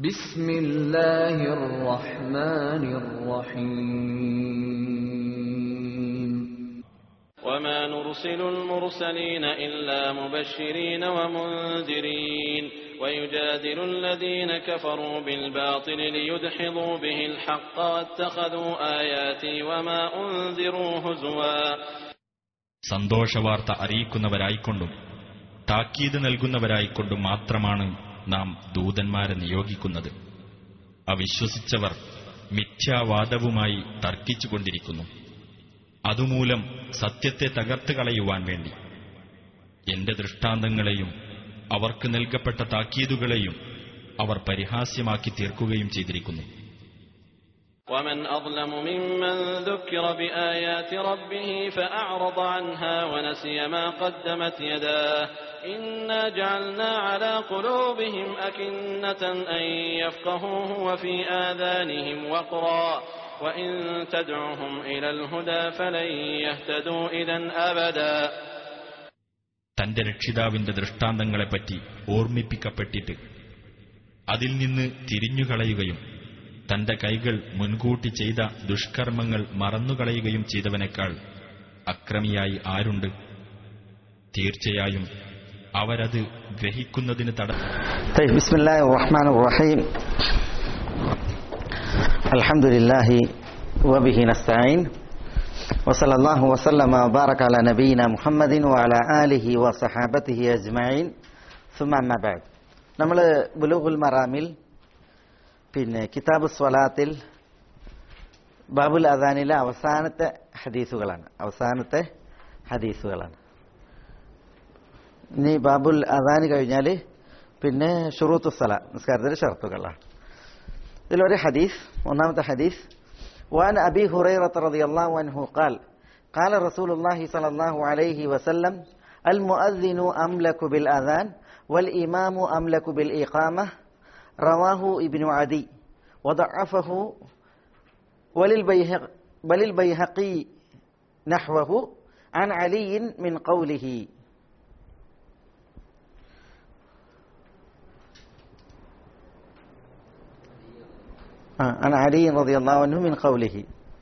بسم الله الرحمن الرحيم وما نرسل المرسلين إلا مبشرين ومنذرين ويجادل الذين كفروا بالباطل ليدحضوا به الحق واتخذوا آياتي وما أنذروا هزوا സന്തോഷവാർത്ത അറിയിക്കുന്നവരായിക്കൊണ്ടും താക്കീത് നൽകുന്നവരായിക്കൊണ്ടും മാത്രമാണ് നാം ദൂതന്മാരെ നിയോഗിക്കുന്നത് അവിശ്വസിച്ചവർ മിഥ്യാവാദവുമായി തർക്കിച്ചുകൊണ്ടിരിക്കുന്നു അതുമൂലം സത്യത്തെ തകർത്ത് കളയുവാൻ വേണ്ടി എന്റെ ദൃഷ്ടാന്തങ്ങളെയും അവർക്ക് നൽകപ്പെട്ട താക്കീതുകളെയും അവർ പരിഹാസ്യമാക്കി തീർക്കുകയും ചെയ്തിരിക്കുന്നു ومن أظلم ممن ذكر بآيات ربه فأعرض عنها ونسي ما قدمت يداه إنا جعلنا على قلوبهم أكنة أن يفقهوه وفي آذانهم وقرا وإن تدعهم إلى الهدى فلن يهتدوا إذا أبدا തന്റെ രക്ഷിതാവിന്റെ ദൃഷ്ടാന്തങ്ങളെപ്പറ്റി ഓർമ്മിപ്പിക്കപ്പെട്ടിട്ട് അതിൽ നിന്ന് തിരിഞ്ഞുകളയുകയും തന്റെ കൈകൾ മുൻകൂട്ടി ചെയ്ത ദുഷ്കർമ്മങ്ങൾ മറന്നുകളയുകയും ചെയ്തവനേക്കാൾ അക്രമിയായി ആരുണ്ട് തീർച്ചയായും അവരത് ഗ്രഹിക്കുന്നതിന് തട طيب بسم الله الرحمن الرحيم الحمد لله وبه نستعين وصلى الله وسلم وبارك على نبينا محمد وعلى آله وصحابته أجمعين ثم أما بعد നമ്മൾ ബുലൂഹുൽ മറാമിൽ പിന്നെ കിതാബ് സ്വലാത്തിൽ ബാബുൽ അദാനിലെ അവസാനത്തെ ഹദീസുകളാണ് അവസാനത്തെ ഹദീസുകളാണ് ഇനി ബാബുൽ അദാൻ കഴിഞ്ഞാൽ പിന്നെ ഷുറൂത്തു സല നിസ്കാരത്തിന്റെ ഷർത്തുകളാണ് ഇതിലൊരു ഹദീസ് ഒന്നാമത്തെ ഹദീസ് وعن أبي هريرة رضي الله عنه قال قال رسول الله صلى الله عليه وسلم المؤذن أملك بالأذان والإمام أملك بالإقامة رواه ابن عدي وضعفه وللبيهق بل البيهقي نحوه عن علي من قوله عن علي رضي الله عنه من قوله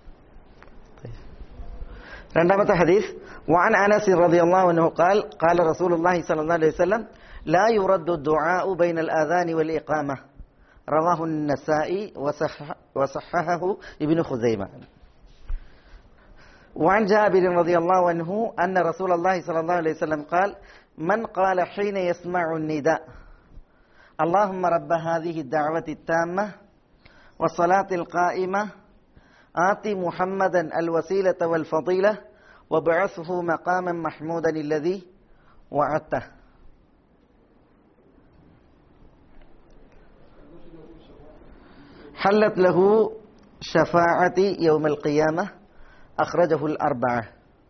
رندمة حديث وعن أنس رضي الله عنه قال قال رسول الله صلى الله عليه وسلم لا يرد الدعاء بين الآذان والإقامة رواه النسائي وصح وصححه ابن خزيمة وعن جابر رضي الله عنه أن رسول الله صلى الله عليه وسلم قال من قال حين يسمع النداء اللهم رب هذه الدعوة التامة والصلاة القائمة آت محمدا الوسيلة والفضيلة وابعثه مقاما محمودا الذي وعدته حلت له شفاعتي يوم القيامة أخرجه الأربعة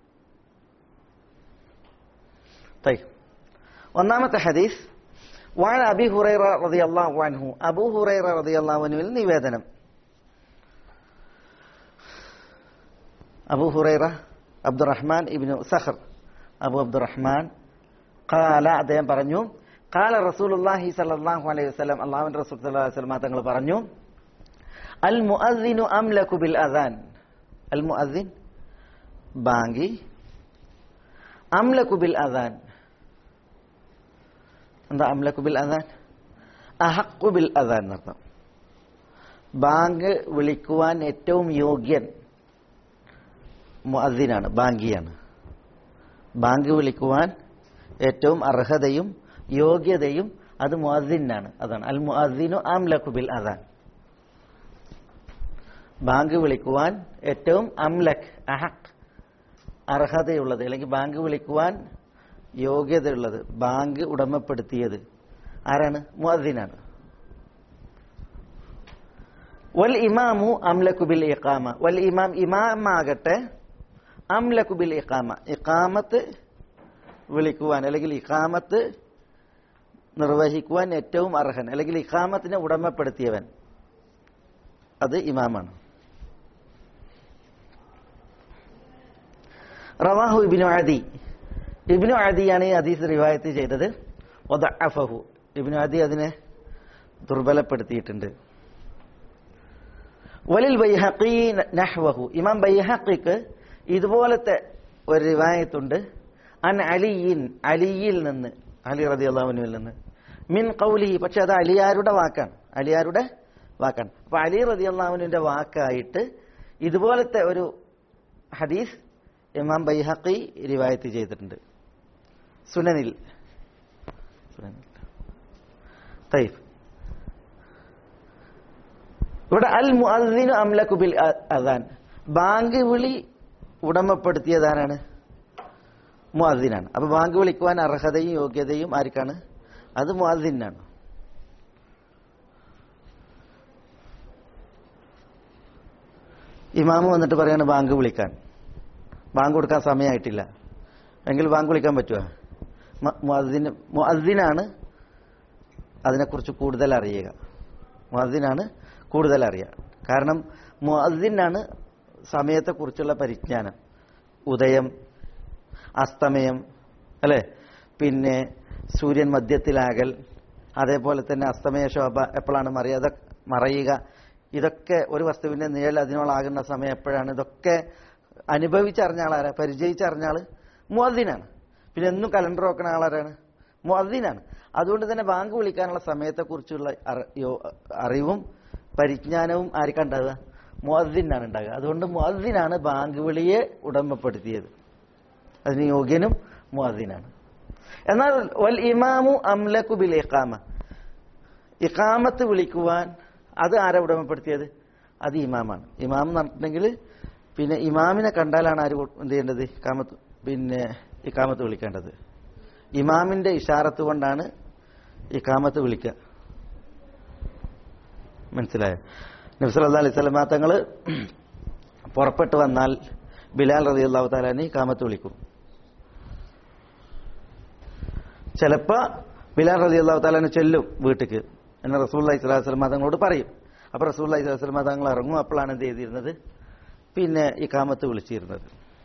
طيب ഒന്നാമത്തെ ഹദീസ് وعن أبي هريرة رضي الله عنه أبو هريرة رضي الله عنه നിവേദനം Abu Hurairah Abdurrahman ibn Sakhr Abu Abdurrahman ഖാല അദ്ദേഹം പറഞ്ഞു ഖാല റസൂലുള്ളാഹി സ്വല്ലല്ലാഹു അലൈഹി വസല്ലം അല്ലാഹുവിന്റെ റസൂൽ സ്വല്ലല്ലാഹു അലൈഹി വസല്ലം തങ്ങൾ പറഞ്ഞു അൽ മുഅദ്ദിനു അംലകു ബിൽ അദാൻ അൽ മുഅദ്ദിൻ ബാങ്കി അംലകു ബിൽ അദാൻ എന്താ അംലകു ബിൽ അദാൻ അഹഖു ബിൽ അദാൻ എന്നർത്ഥം ബാങ്ക് വിളിക്കുവാൻ ഏറ്റവും യോഗ്യൻ മുഅദ്ദിനാണ് ബാങ്കിയാണ് ബാങ്ക് വിളിക്കുവാൻ ഏറ്റവും അർഹതയും യോഗ്യതയും അത് മുഅദ്ദിനാണ് അതാണ് അൽ മുഅദ്ദിനു അംലകു ബിൽ അദാൻ ബാങ്ക് വിളിക്കുവാൻ ഏറ്റവും അംലക് അഹക് അർഹതയുള്ളത് അല്ലെങ്കിൽ ബാങ്ക് വിളിക്കുവാൻ യോഗ്യതയുള്ളത് ബാങ്ക് ഉടമപ്പെടുത്തിയത് ആരാണ് മുഅദ്ദിനാണ് വൽ ഇമാമു അംലകു ബിൽ ഇഖാമ വൽ ഇമാം ഇമാമാകട്ടെ അംലകു ബിൽ ഇഖാമ ഇഖാമത്ത് വിളിക്കുവാൻ അല്ലെങ്കിൽ ഇഖാമത്ത് നിർവഹിക്കുവാൻ ഏറ്റവും അർഹൻ അല്ലെങ്കിൽ ഇഖാമത്തിനെ ഉടമപ്പെടുത്തിയവൻ അത് ഇമാമാണ് റവാഹു ഇബിനു അദി ഇബിനു അദിയാണ് ഈ ഹദീസ് റിവായത്ത് ചെയ്തത് ഒദഅഫഹു ഇബിനു അദി അതിനെ ദുർബലപ്പെടുത്തിയിട്ടുണ്ട് വലിൽ ബൈഹഖി നഹ്വഹു ഇമാം ബൈഹഖിക്ക് ഇതുപോലത്തെ ഒരു റിവായത്തുണ്ട് അൻ അലിയിൻ അലിയിൽ നിന്ന് അലി റതി അള്ളാഹുനുവിൽ നിന്ന് മിൻ കൗലി പക്ഷെ അത് അലിയാരുടെ വാക്കാണ് അലിയാരുടെ വാക്കാണ് അപ്പൊ അലി റതി അള്ളാഹുവിന്റെ വാക്കായിട്ട് ഇതുപോലത്തെ ഒരു ഹദീസ് ഇമാം ബൈഹഖി റിവായത്ത് ചെയ്തിട്ടുണ്ട് സുനനിൽ സുനനിൽ തൈഫ് ഇവിടെ അൽ മുഅദ്ദിനു അംലകു ബിൽ അ- അദാൻ ബാങ്ക് വിളി ഉടമപ്പെടുത്തിയതാരാണ് മുഅദ്ദിനാണ് അപ്പൊ ബാങ്ക് വിളിക്കുവാൻ അർഹതയും യോഗ്യതയും ആർക്കാണ് അത് മുഅദ്ദിനാണ് ഇമാമ് വന്നിട്ട് പറയാണ് ബാങ്ക് വിളിക്കാൻ ബാങ്ക് കൊടുക്കാൻ സമയമായിട്ടില്ല എങ്കിൽ ബാങ്ക് വിളിക്കാൻ പറ്റുമോ മ- മുഅദ്ദിന് മുഅദ്ദിനാണ് അതിനെക്കുറിച്ച് കൂടുതൽ അറിയുക മുഅദ്ദിനാണ് കൂടുതൽ അറിയുക കാരണം മുഅദ്ദിനാണ് സമയത്തെക്കുറിച്ചുള്ള പരിജ്ഞാനം ഉദയം അസ്തമയം അല്ലെ പിന്നെ സൂര്യൻ മധ്യത്തിലാകൽ അതേപോലെ തന്നെ അസ്തമയ ശോഭ എപ്പോഴാണ് മറിയാത മറയുക ഇതൊക്കെ ഒരു വസ്തുവിന്റെ നിഴൽ അതിനോളാകുന്ന സമയം എപ്പോഴാണ് ഇതൊക്കെ അനുഭവിച്ചറിഞ്ഞ ആളാരാ പരിചയിച്ചറിഞ്ഞ ആള് മുഅദ്ദിനാണ് പിന്നെ എന്നും കലണ്ടർ നോക്കുന്ന ആളാരാണ് മുഅദ്ദിനാണ് അതുകൊണ്ട് തന്നെ ബാങ്ക് വിളിക്കാനുള്ള സമയത്തെക്കുറിച്ചുള്ള അറി- യോ- അറിവും പരിജ്ഞാനവും ആർക്കുണ്ടാകുക മുഅദ്ദിനാണ് ഉണ്ടാകുക അതുകൊണ്ട് മുഅദ്ദിനാണ് ബാങ്ക് വിളിയെ ഉടമപ്പെടുത്തിയത് അതിന് യോഗ്യനും മുഅദ്ദിനാണ് എന്നാൽ വൽ ഇമാമു അംലക്കു ബിൽ ഇഖാമ ഇഖാമത്ത് വിളിക്കുവാൻ അത് ആരാ ഉടമപ്പെടുത്തിയത് അത് ഇമാമാണ് ഇമാം എന്ന് പറഞ്ഞിട്ടുണ്ടെങ്കിൽ പിന്നെ ഇമാമിനെ കണ്ടാലാണ് ആര് കൊ- എന്ത് ചെയ്യേണ്ടത് ഇഖാമത്ത് പിന്നെ ഇഖാമത്ത് വിളിക്കേണ്ടത് ഇമാമിന്റെ ഇഷാറത്ത് കൊണ്ടാണ് ഇഖാമത്ത് വിളിക്കുക മനസ്സിലായോ നബ്സല്ലാ അലൈഹി സ്വലമാ തങ്ങൾ പുറപ്പെട്ടു വന്നാൽ ബിലാൽ റതി അള്ളാഹു താലാനി ഇഖാമത്ത് വിളിക്കും ചിലപ്പോ ബിലാൽ റതി അള്ളാഹു താലാന് ചെല്ലും വീട്ടിക്ക് എന്ന് റസൂൽ അലൈഹി സ്വലാഹു വസ്ലം തങ്ങളോട് പറയും അപ്പൊ റസൂൽ അലൈഹി സ്വലാഹു തങ്ങൾ ഇറങ്ങും അപ്പോഴാണ് എന്ത് ചെയ്തിരുന്നത് പിന്നെ ഈ കാമത്ത് വിളിച്ചിരുന്നത്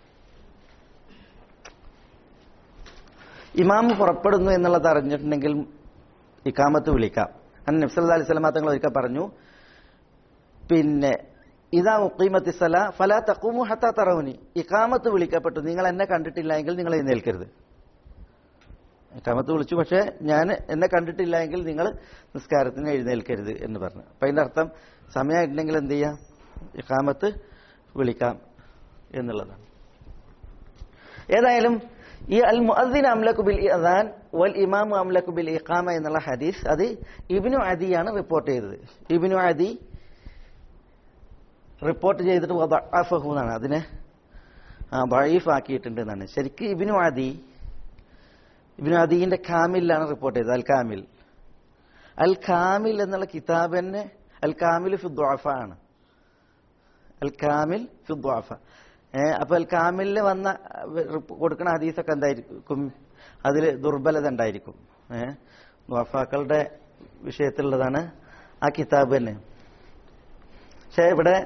ഇമാം പുറപ്പെടുന്നു എന്നുള്ളത് അറിഞ്ഞിട്ടുണ്ടെങ്കിൽ ഇക്കാമത്ത് വിളിക്കാം അന്ന് നബ്സല്ലാ അലൈഹി സ്വലമാ തങ്ങൾ ഒരിക്കൽ പറഞ്ഞു പിന്നെ ഇതാ ഉക്കീമത്തി സല ഫല തക്കൂമു ഹത്താ തറവുനി ഇക്കാമത്ത് വിളിക്കപ്പെട്ടു നിങ്ങൾ എന്നെ കണ്ടിട്ടില്ല എങ്കിൽ നിങ്ങൾ എഴുന്നേൽക്കരുത് ഇക്കാമത്ത് വിളിച്ചു പക്ഷേ ഞാൻ എന്നെ കണ്ടിട്ടില്ല എങ്കിൽ നിങ്ങൾ നിസ്കാരത്തിന് എഴുന്നേൽക്കരുത് എന്ന് പറഞ്ഞു അപ്പൊ അതിന്റെ അർത്ഥം സമയമായിട്ടുണ്ടെങ്കിൽ എന്ത് ചെയ്യാം ഇക്കാമത്ത് വിളിക്കാം എന്നുള്ളതാണ് ഏതായാലും ഈ അൽ മുഅദ്ദിൻ അംലക്കു ബിൽ അദാൻ വൽ ഇമാമു അംലക്കു ബിൽ ഇഖാമ എന്നുള്ള ഹദീസ് അത് ഇബ്നു അദിയാണ് റിപ്പോർട്ട് ചെയ്തത് ഇബ്നു അദി റിപ്പോർട്ട് ചെയ്തിട്ട് വദഅഫഹു എന്നാണ് അതിനെ ബഴീഫ് ആക്കിയിട്ടുണ്ട് എന്നാണ് ശരിക്കും ഇബ്നു അദി ഇബ്നു അദീന്റെ കാമിലാണ് റിപ്പോർട്ട് ചെയ്തത് അൽ കാമിൽ അൽ കാമിൽ എന്നുള്ള കിതാബ് തന്നെ അൽ കാമിൽ ഫി ദുഅഫ ആണ് അൽ കാമിൽ ഫി ദുഅഫ ഏഹ് അപ്പൊ അൽ കാമിലിൽ വന്ന അഹ് റിപ്പ- കൊടുക്കുന്ന ഹദീസൊക്കെ എന്തായിരിക്കും അതിൽ ദുർബലത ഉണ്ടായിരിക്കും ഏഹ് ദുഅഫാക്കളുടെ വിഷയത്തിലുള്ളതാണ് ആ കിതാബ് തന്നെ പക്ഷേ ഇവിടെ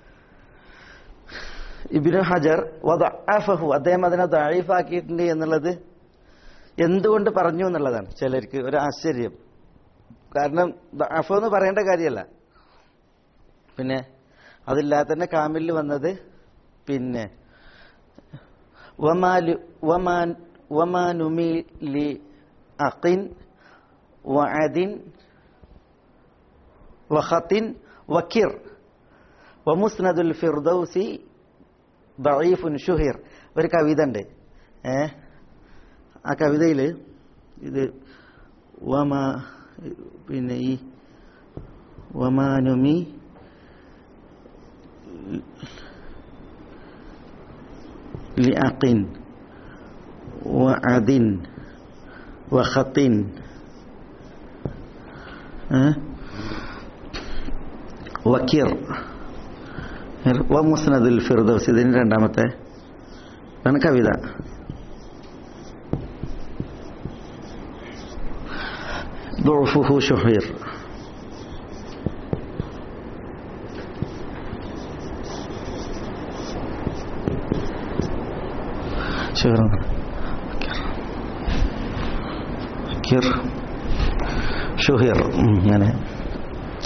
ഇബിനു ഹജർ വദഅഫഹു അദ്ദേഹം അതിനെ ദഅീഫാക്കിയിട്ടുണ്ട് എന്നുള്ളത് എന്തുകൊണ്ട് പറഞ്ഞു എന്നുള്ളതാണ് ചിലർക്ക് ഒരു ആശ്ചര്യം കാരണം ദഅഫ് എന്ന് പറയേണ്ട കാര്യമല്ല പിന്നെ അതില്ലാതെ തന്നെ കാമിലിൽ വന്നത് പിന്നെ വമാലു വമാൻ വമാനുമി ലി അഖിൻ വഅദിൻ വഖത്തിൻ വക്കിർ വമുസ്നദുൽ ഫിർദൗസി ദഈഫുൻ ഷുഹിർ ഒരു കവിത ഉണ്ട് ഏ ആ കവിതയിൽ ഇത് വമ പിന്നെ ഈ വമാനുമി لأق وعد وخط أه؟ വക്കീർ വമുസ്നദുൽ ഫിർദൗസ് ഇതിന് രണ്ടാമത്തെ ആണ് കവിത ضعفه شهير شهير വക്കീർ ഷുഹീർ ഉം, അങ്ങനെ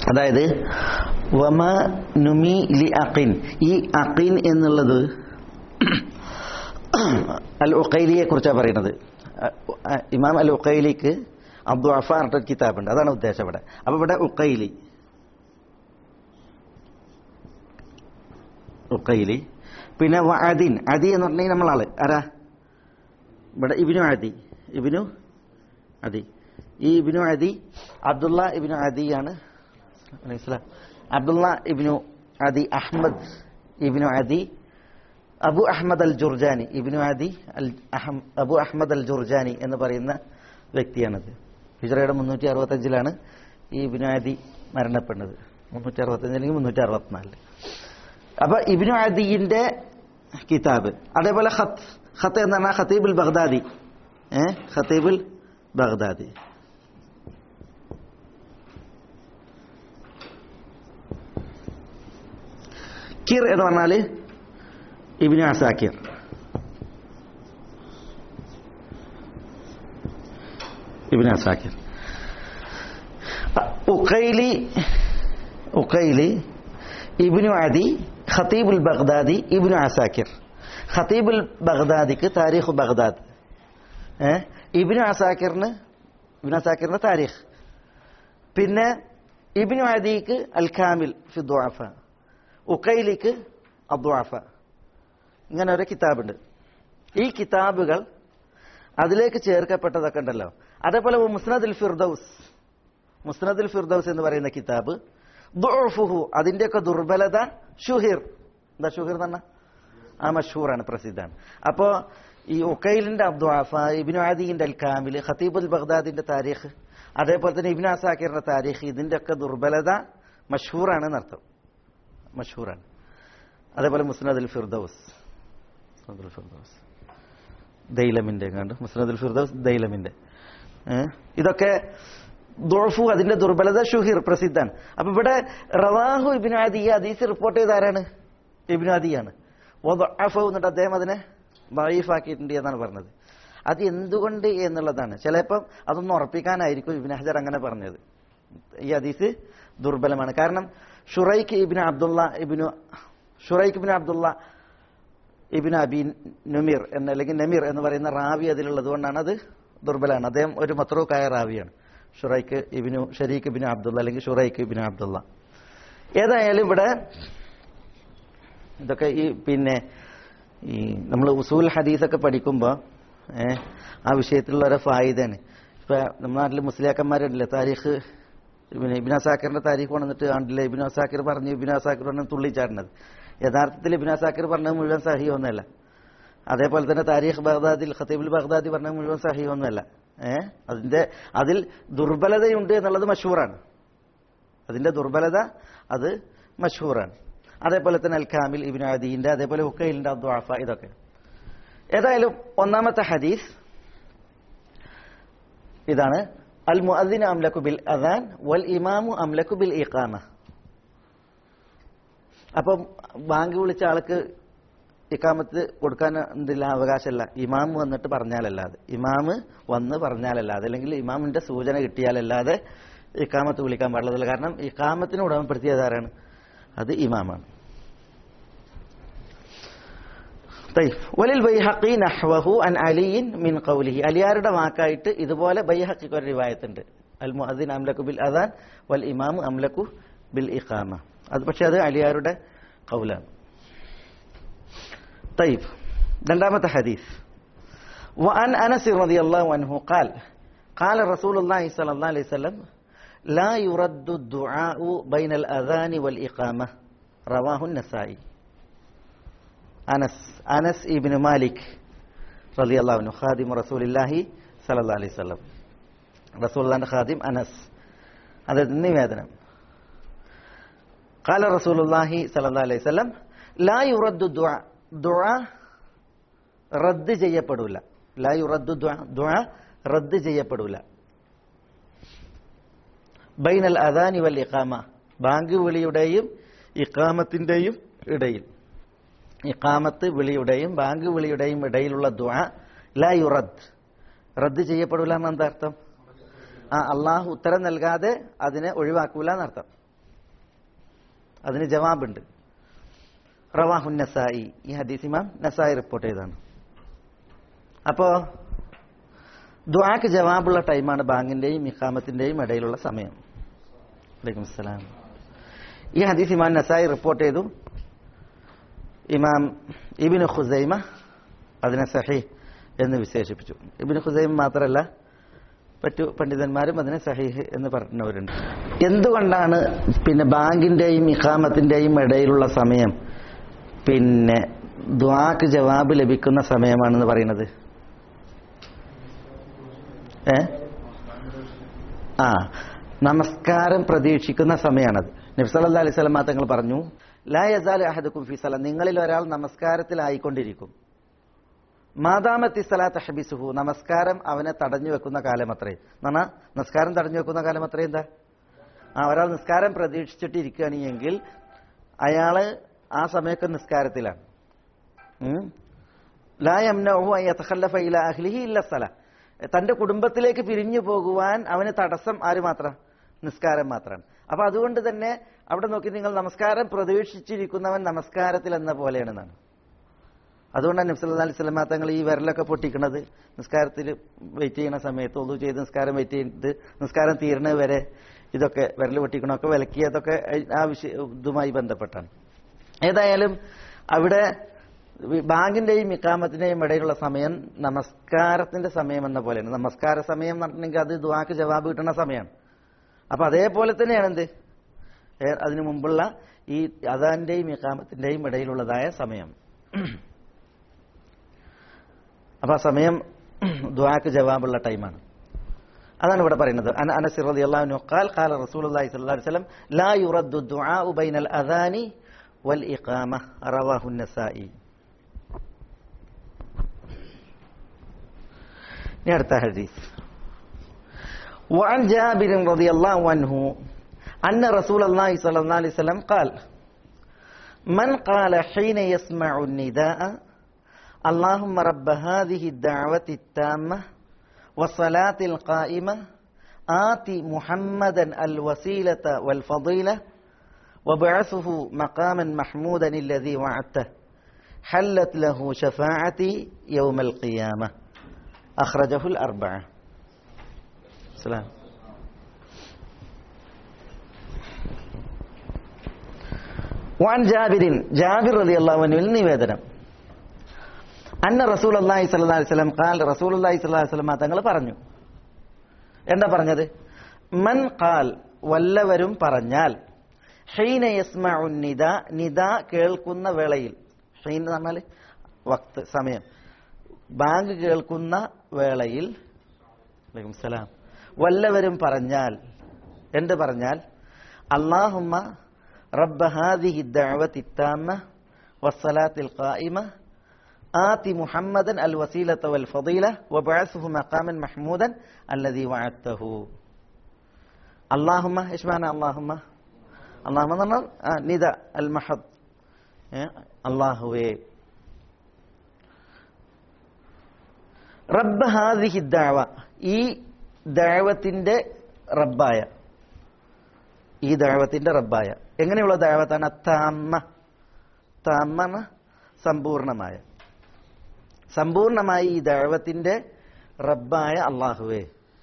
അതായത് വമ നുമി ലി അഖിൻ ഈ അഖിൻ എന്നുള്ളത് അൽ ഉഖൈലിയെ കുറിച്ചാണ് പറയുന്നത് അഹ് ഇമാം അൽ ഉഖൈലിക്ക് അബ്ദു അഫാർ പറഞ്ഞിട്ടൊരു കിതാബുണ്ട് അതാണ് ഉദ്ദേശം ഇവിടെ അപ്പൊ ഇവിടെ ഉഖൈലി ഉഖൈലി പിന്നെ വഅദിൻ അദി എന്ന് പറഞ്ഞാൽ നമ്മളാള് ആരാ ഇവിടെ ഇബിനു അദി ഇബിനു അദി ഈ ഇബിനു അദി അബ്ദുള്ള ഇബിനു അദിയാണ് അലൈഹിസ്സലാം Abdullah ibn Adi Ahmad ibn Adi Abu Ahmad al Jurjani ibn Adi അൽ അഹം അബു അഹമ്മദ് അൽ ജുർജാനി എന്ന് പറയുന്ന വ്യക്തിയാണത് ഹിജറയുടെ മുന്നൂറ്റി അറുപത്തഞ്ചിലാണ് ഈ ഇബിനു അദി മരണപ്പെടുന്നത് മുന്നൂറ്റി അറുപത്തഞ്ച് അല്ലെങ്കിൽ മുന്നൂറ്റി അറുപത്തിനാലില് അപ്പൊ ഇബിനു അദിന്റെ കിതാബ് അതേപോലെ ഖത്ത് ഖത്ത് എന്ന് പറഞ്ഞാൽ ഖത്തീബുൽ ബഗ്ദാദി ഏ ഖത്തീബുൽ ബഗ്ദാദി കിർ എന്ന് പറഞ്ഞാല് ഇബിനു അസാക്കിർ ഇബിനു അസാക്കിർ ഉഖൈലി ഉഖൈലി ഇബിനു അദി ഖത്തീബുൽ ബഗ്ദാദി ഇബിനു അസാക്കിർ ഖത്തീബുൽ ബഗ്ദാദിക്ക് താരീഖ് ബഗ്ദാദ് ഏ ഇബിനു അസാക്കിറിന് ഇബിനു അസാക്കിറിന്റെ താരീഖ് പിന്നെ ഇബിനു അദിക്ക് അൽ കാമിൽ ഫി ദുആഫ ഉഖൈലിക്ക് അബ്ദുആഫ ഇങ്ങനെ ഒരു കിതാബുണ്ട് ഈ കിതാബുകൾ അതിലേക്ക് ചേർക്കപ്പെട്ടതൊക്കെ ഉണ്ടല്ലോ അതേപോലെ മുസ്നദുൽ ഫിർദൌസ് മുസ്നദുൽ ഫിർദൌസ് എന്ന് പറയുന്ന കിതാബ് ദുഅഫുഹു അതിന്റെയൊക്കെ ദുർബലത ഷുഹിർ എന്താ ഷുഹിർ എന്ന് പറഞ്ഞാൽ ആ മഷൂറാണ് പ്രസിദ്ധാണ് അപ്പോ ഈ ഉക്കൈലിന്റെ അബ്ദുആഫ ഇബിനു ആദിന്റെ അൽ കാമിൽ ഖത്തീബുൽ ബഗ്ദാദിന്റെ താരീഖ് അതേപോലെ തന്നെ ഇബിനു അസാക്കിറിന്റെ താരീഖ് ഇതിന്റെ ഒക്കെ ദുർബലത മഷൂറാണ് എന്നർത്ഥം മഷൂറാണ് അതേപോലെ മുസ്നദുൽ ഫിർദൌസ് മുസ്നദുൽ ഫിർദൌസ് ദൈലമിന്റെ കണ്ട് മുസ്നദുൽ ഫിർദൌസ് ദൈലമിന്റെ ഏ? ഇതൊക്കെ ദുർഫു അതിന്റെ ദുർബലത ഷുഹിർ പ്രസിദ്ധാണ് അപ്പൊ ഇവിടെ റവാഹു ഇബിനു ആദി ഈ ഹദീസ് റിപ്പോർട്ട് ചെയ്ത ആരാണ് ഇബിനു ആദിയാണ് വദഅഫു എന്നിട്ട് അദ്ദേഹം അതിനെ ദഈഫാക്കിയിട്ടുണ്ട് എന്നാണ് പറഞ്ഞത് അത് എന്തുകൊണ്ട് എന്നുള്ളതാണ് ചിലപ്പം അതൊന്നും ഉറപ്പിക്കാനായിരിക്കും ഇബിൻ ഹജർ അങ്ങനെ പറഞ്ഞത് ഈ ഹദീസ് ദുർബലമാണ് കാരണം ഷുറൈഖ് ഇബിന് അബ്ദുള്ള ഇബിനു ഷുറൈഖ് ഇബിന് അബ്ദുള്ള ഇബിന് അബി നുമീർ എന്ന അല്ലെങ്കിൽ നമീർ എന്ന് പറയുന്ന റാവി അതിലുള്ളത് കൊണ്ടാണ് അത് ദുർബലമാണ് അദ്ദേഹം ഒരു മത്രൂക്കായ റാവിയാണ് ഷുറൈഖ് ഇബിനു ഷരീഖ് ഇബിന് അബ്ദുള്ള അല്ലെങ്കിൽ ഷുറൈഖ് ഇബിന് അബ്ദുള്ള ഏതായാലും ഇവിടെ ഇതൊക്കെ ഈ പിന്നെ ഈ നമ്മൾ ഉസൂൽ ഹദീസൊക്കെ പഠിക്കുമ്പോൾ ഏഹ് ആ വിഷയത്തിലുള്ള ഒരു ഫായിദാണ് ഇപ്പൊ നമ്മുടെ നാട്ടിൽ മുസ്ലിയാക്കന്മാരുണ്ടല്ലേ താരീഖ് പിന്നെ ഇബിൻ അസാക്കിറിന്റെ താരീഖ് കൊണ്ടിട്ട് കണ്ടില്ലേ ഇബിൻ അസാക്കിർ പറഞ്ഞു ഇബിൻ അസാക്കിർ പറഞ്ഞു തുള്ളിച്ചാടുന്നത് യഥാർത്ഥത്തിൽ ഇബിൻ അസാക്കിർ പറഞ്ഞത് മുഴുവൻ സഹി ഒന്നുമല്ല അതേപോലെ തന്നെ താരീഖ് ബഗ്ദാദിൽ ഖത്തീബുൽ ബഗ്ദാദി പറഞ്ഞത് മുഴുവൻ സഹി ഒന്നുമല്ല ഏഹ് അതിന്റെ അതിൽ ദുർബലതയുണ്ട് എന്നുള്ളത് മഷൂറാണ് അതിന്റെ ദുർബലത അത് മഷൂറാണ് അതേപോലെ തന്നെ അൽ കാമിൽ ഇബിൻ അദീന്റെ അതേപോലെ ഉക്കയിലിന്റെ അബ്ദുആഫ ഇതൊക്കെ ഏതായാലും ഒന്നാമത്തെ ഹദീസ് ഇതാണ് അൽ മുഅദ്ദിൻ അംലക്കു ബിൽ അദാൻ വൽ ഇമാമു അംലക്കു ബിൽ ഇഖാമ അപ്പം ബാങ്ക് വിളിച്ച ആൾക്ക് ഇക്കാമത്ത് കൊടുക്കാൻ എന്തില്ല അവകാശമല്ല ഇമാം വന്നിട്ട് പറഞ്ഞാലല്ലാതെ ഇമാമ് വന്ന് പറഞ്ഞാലല്ലാതെ അല്ലെങ്കിൽ ഇമാമിന്റെ സൂചന കിട്ടിയാലല്ലാതെ ഇക്കാമത്ത് വിളിക്കാൻ പാടുള്ളതല്ല കാരണം ഇക്കാമത്തിന് ഉടമപ്പെടുത്തിയത് ആരാണ് അത് ഇമാമാണ് طيب വലിൽ ബൈഹഖി നഹ്വഹു അൻ അലിയിൻ മിൻ ഖൗലിഹി അലിയാരുടെ വാക്കായിട്ട് ഇതുപോലെ ബൈഹഖിക്ക് ഒരു റിവായത്തുണ്ട് അൽ മുഅദ്ദിൻ അംലക്കു ബിൽ അദാൻ വൽ ഇമാമു അംലക്കു ബിൽ ഇഖാമ അത് പക്ഷെ അത് അലിയാരുടെ ഖൗലാണ് طيب രണ്ടാമത്തെ ഹദീസ് وعن انس رضي الله عنه قال قال رسول الله صلى الله عليه وسلم لا يرد الدعاء بين الاذان والاقامه رواه النسائي അനസ് അനസ് ഇബിന് മാലിക് റലി അള്ളാഹുനു ഖാദിം റസൂലില്ലാഹി സലല്ലാ അലൈഹി സ്വലം റസൂല്ലാന്റെ ഖാദിം അനസ് അദ്ദേഹത്തിന് നിവേദനം قال رسول الله صلى الله عليه وسلم لا يرد الدعاء دعاء റദ്ദ് ചെയ്യപ്പെടില്ല ലാ യുറദ്ദു ദുആ റദ്ദ് ചെയ്യപ്പെടില്ല ബൈനൽ അദാനി വൽ ഇഖാമ ബാങ്ക് വിളിയുടെയും ഇഖാമത്തിന്റെയും ഇടയിൽ ഇഖാമത്ത് വിളിയുടെയും ബാങ്ക് വിളിയുടെയും ഇടയിലുള്ള ദുആ ലാ യുറദ് റദ്ദ് ചെയ്യപ്പെടില്ല എന്നെന്താ അർത്ഥം ആ അള്ളാഹു ഉത്തരം നൽകാതെ അതിനെ ഒഴിവാക്കൂല എന്നർത്ഥം അതിന് ജവാബുണ്ട് റവാഹുൻ നസായി ഈ ഹദീസ് ഇമാം നസായി റിപ്പോർട്ട് ചെയ്താണ് അപ്പോ ദ്വാക്ക് ജവാബുള്ള ടൈമാണ് ബാങ്കിന്റെയും ഇഖാമത്തിന്റെയും ഇടയിലുള്ള സമയം വലൈക്കും അസ്സലാം ഈ ഹദീസ് ഇമാം നസായി റിപ്പോർട്ട് ചെയ്തു ഇമാം ഇബിന് ഖുസൈമ അതിനെ സഹി എന്ന് വിശേഷിപ്പിച്ചു ഇബിന് ഖുസൈമ മാത്രമല്ല മറ്റു പണ്ഡിതന്മാരും അതിനെ സഹീഹ് എന്ന് പറഞ്ഞവരുണ്ട് എന്തുകൊണ്ടാണ് പിന്നെ ബാങ്കിന്റെയും ഇഖാമത്തിന്റെയും ഇടയിലുള്ള സമയം പിന്നെ ദ്വാക്ക് ജവാബ് ലഭിക്കുന്ന സമയമാണെന്ന് പറയുന്നത് ഏ ആ നമസ്കാരം പ്രതീക്ഷിക്കുന്ന സമയമാണത് നബ്സല്ലാ അലൈഹി സ്വലമാ തങ്ങൾ പറഞ്ഞു ലാ യസാൽ അഹദുക്കും ഫി സല നിങ്ങളിൽ ഒരാൾ നമസ്കാരത്തിലായിക്കൊണ്ടിരിക്കും മാതാമത്തി സലാത്ത് ഹബിസുഹു നമസ്കാരം അവനെ തടഞ്ഞു വെക്കുന്ന കാലം അത്രേ എന്നാ നമസ്കാരം തടഞ്ഞു വെക്കുന്ന കാലം അത്രേ എന്താ ആ ഒരാൾ നിസ്കാരം പ്രതീക്ഷിച്ചിട്ടിരിക്കുകയാണെങ്കിൽ അയാള് ആ സമയത്ത് നിസ്കാരത്തിലാണ് ഉം. ലാ യംനഉഹു അൻ യതഖല്ലഫ ഇലാ അഹ്ലിഹി ഇല്ല സല തന്റെ കുടുംബത്തിലേക്ക് പിരിഞ്ഞു പോകുവാൻ അവന് തടസ്സം ആര് മാത്രം നിസ്കാരം മാത്രമാണ് അപ്പൊ അതുകൊണ്ട് തന്നെ അവിടെ നോക്കി നിങ്ങൾ നമസ്കാരം പ്രതീക്ഷിച്ചിരിക്കുന്നവൻ നമസ്കാരത്തിൽ എന്ന പോലെയാണെന്നാണ് അതുകൊണ്ടാണ് നബ്സല്ലാ അലൈഹി സ്വലമാ തങ്ങൾ ഈ വിരലൊക്കെ പൊട്ടിക്കണത് നിസ്കാരത്തിൽ വെയിറ്റ് ചെയ്യുന്ന സമയത്ത് ഒതു ചെയ്ത് നിസ്കാരം വെയിറ്റ് ചെയ്ത് നിസ്കാരം തീരണത് വരെ ഇതൊക്കെ വിരൽ പൊട്ടിക്കണമൊക്കെ വിലക്കിയതൊക്കെ ആ വിഷയ ഇതുമായി ബന്ധപ്പെട്ടാണ് ഏതായാലും അവിടെ ബാങ്കിന്റെയും ഇക്കാമത്തിന്റെയും ഇടയിലുള്ള സമയം നമസ്കാരത്തിന്റെ സമയം എന്ന പോലെയാണ് നമസ്കാര സമയം എന്ന് പറഞ്ഞിട്ടുണ്ടെങ്കിൽ അത് ദുവാക്ക് ജവാബ് കിട്ടുന്ന സമയമാണ് അപ്പൊ അതേപോലെ തന്നെയാണ് എന്ത് ഏ, അതിനു മുമ്പുള്ള ഈ അതാന്റെയും ഇക്കാമത്തിന്റെയും ഇടയിലുള്ളതായ സമയം അപ്പൊ ആ സമയം ദ്വാക്ക് ജവാബുള്ള ടൈമാണ് അതാണ് ഇവിടെ പറയുന്നത് അന അനസ് റളിയല്ലാഹു അൻഹു ഖാൽ ഖാല റസൂലുള്ളാഹി സ്വല്ലല്ലാഹു അലൈഹി വസല്ലം ലാ യുറദ്ദു ദുആഉ ബൈനൽ അദാനി വൽ ഇഖാമ റവാഹു നസായി ഇനി അടുത്ത ഹദീസ് وعن جابر رضي الله عنه أن رسول الله صلى الله عليه وسلم قال من قال حين يسمع النداء اللهم رب هذه الدعوة التامة والصلاة القائمة آت محمدا الوسيلة والفضيلة وبعثه مقاما محمودا الذي وعدته حلت له شفاعتي يوم القيامة أخرجه الأربعة سلام وعن جابر جابر رضي الله عنه നിവേദനം അന്ന റസൂൽ അള്ളാഹി സ്വല്ലല്ലാഹി അലൈഹി വസല്ലം ഖാൽ റസൂൽ അള്ളാഹി സ്വല്ലല്ലാഹി അലൈഹി വസല്ലം തങ്ങൾ പറഞ്ഞു എന്താ പറഞ്ഞത് മൻ ഖാൽ വല്ലവരും പറഞ്ഞാൽ ഹൈന യസ്മഉ നിദ നിദ കേൾക്കുന്ന വേളയിൽ ഹൈൻ എന്ന് പറഞ്ഞാൽ വക്ത് സമയം ബാങ്ക് കേൾക്കുന്ന വേളയിൽ വലൈക്കും സലാം വല്ലവരും പറഞ്ഞാൽ എന്ത് പറഞ്ഞാൽ അള്ളാഹുമ്മ റബ്ബ ഹാദിഹി ദഅവത്തി التامة والصلاة القائمة آت محمدا الوسيلة والفضيلة وبعثه مقاما محمودا الذي وعدته اللهم ايش معنى اللهم اللهم نظر آه نداء المحض الله റബ്ബ് ഹാദിഹി ദാവ ഈ ദാവത്തിന്റെ റബ്ബായ ഈ ദാവത്തിന്റെ റബ്ബായ എങ്ങനെയുള്ള ദാവത്താണ് താമ്മ താമ്മ എന്ന സമ്പൂർണമായ സമ്പൂർണമായി ഈ ദൈവത്തിന്റെ റബ്ബായ അള്ളാഹുവേ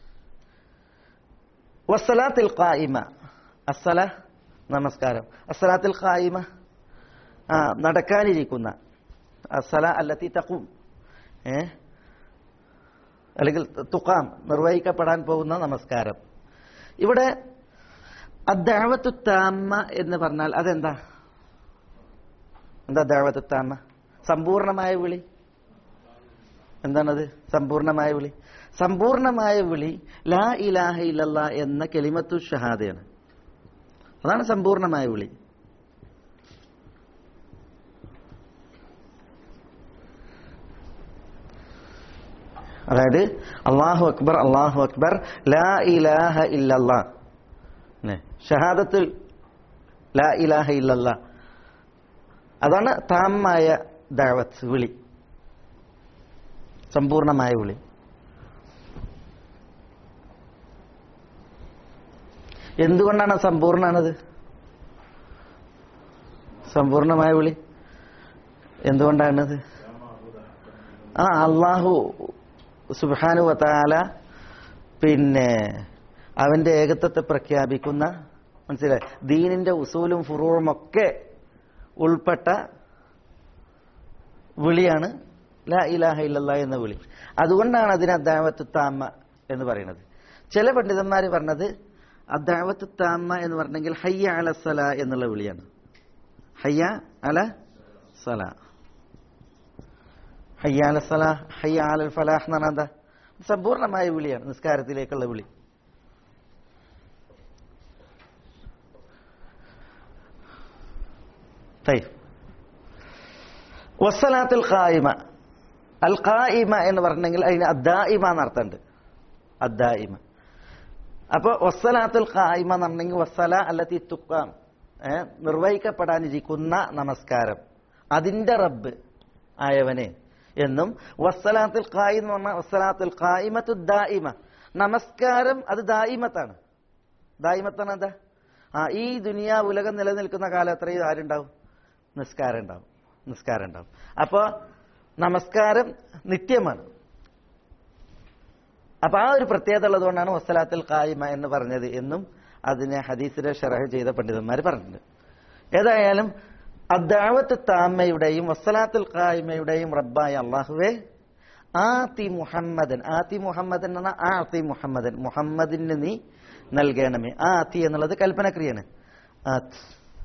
വസ്സലാത്തിൽ ഖായിമ അസ്സല നമസ്കാരം അസ്സലാത്തിൽ ഖായിമ ആ നടക്കാനിരിക്കുന്ന അസ്സല അല്ലത്തി തഖും ഏ അല്ലെങ്കിൽ തുക്കാം നിർവഹിക്കപ്പെടാൻ പോകുന്ന നമസ്കാരം ഇവിടെ അദ്ദാവത്തു താമ്മ എന്ന് പറഞ്ഞാൽ അതെന്താ എന്താ ദാവത്തു താമ്മ സമ്പൂർണമായ വിളി എന്താണത് സമ്പൂർണമായ വിളി സമ്പൂർണമായ വിളി ലാ ഇലാഹ ഇല്ലല്ല എന്ന കെലിമത്തു ഷഹാദയാണ് അതാണ് സമ്പൂർണമായ വിളി അതായത് അള്ളാഹു അക്ബർ അള്ളാഹു അക്ബർ ലാ ഇലാഹ ഇല്ലല്ലാ നെ, ഷഹാദത്തുൽ ലാ ഇലാഹ ഇല്ലല്ല അതാണ് താമായ ദാവത്ത് വിളി സമ്പൂർണമായ വിളി എന്തുകൊണ്ടാണ് സമ്പൂർണ്ണാണത് സമ്പൂർണമായ വിളി എന്തുകൊണ്ടാണത് ആ അള്ളാഹു സുബാനു വത്താല പിന്നെ അവന്റെ ഏകത്വത്തെ പ്രഖ്യാപിക്കുന്ന മനസ്സിലായി ദീനിന്റെ ഉസൂലും ഫുറൂറും ഒക്കെ ഉൾപ്പെട്ട വിളിയാണ് ലാ ഇലാഹ ഇല്ലല്ലാ എന്ന വിളി അതുകൊണ്ടാണ് അതിന് അദ്ദാവത്ത് താമ എന്ന് പറയുന്നത് ചില പണ്ഡിതന്മാർ പറഞ്ഞത് അദ്ദാവത്ത് താമ എന്ന് പറഞ്ഞെങ്കിൽ ഹയ്യ അല സല എന്നുള്ള വിളിയാണ് ഹയ്യ അല സല ഹയ്യ അല സല ഹയ്യ അലൽ ഫലാഹ് എന്ന് പറഞ്ഞാൽ എന്താ സമ്പൂർണമായ വിളിയാണ് നിസ്കാരത്തിലേക്കുള്ള വിളി طيب വസ്സലാത്തുൽ ഖായിമ അൽ ഖായിമ എന്ന് പറഞ്ഞെങ്കിൽ അതിന് അദ്ദായിമ എന്നർത്ഥമുണ്ട് അദ്ദായിമ അപ്പൊ വസ്സലാത്തുൽ ഖായിമ എന്ന് പറഞ്ഞെങ്കിൽ വസ്സല അല്ലത്തി തുക്കാം ഏ, നിർവഹിക്കപ്പെടാനിരിക്കുന്ന നമസ്കാരം അതിന്റെ റബ്ബ് ആയവനെ എന്നും വസ്സലാത്തുൽ ഖായി എന്ന് പറഞ്ഞാൽ വസ്സലാത്തുൽ ഖായിമത്തു ദായിമ നമസ്കാരം അത് ദായിമത്താണ് ദായിമത്താണ് എന്താ ആ ഈ ദുനിയാ ഉലകം നിലനിൽക്കുന്ന കാലം അത്രയും ആരുണ്ടാവും നിസ്കാരം ഉണ്ടാവും നിസ്കാരം ഉണ്ടാവും അപ്പോ നമസ്കാരം നിത്യമാണ് അപ്പൊ ആ ഒരു പ്രത്യേകത ഉള്ളതുകൊണ്ടാണ് വസ്സലാത്തുൽ ഖായിമ എന്ന് പറഞ്ഞത് എന്നും അതിനെ ഹദീസിലെ ഷറഹ് ചെയ്ത പണ്ഡിതന്മാർ പറഞ്ഞിട്ടുണ്ട് ഏതായാലും അദ്ദാവത്ത് താമയുടെയും വസ്സലാത്തുൽ ഖായിമയുടെയും റബ്ബായ അള്ളാഹുവെ ആത്തി മുഹമ്മദൻ ആത്തി മുഹമ്മദൻ എന്ന ആത്തി മുഹമ്മദൻ മുഹമ്മദിന് നീ നൽകണമേ ആത്തി എന്നുള്ളത് കൽപ്പനക്രിയാണ് ആത്ത്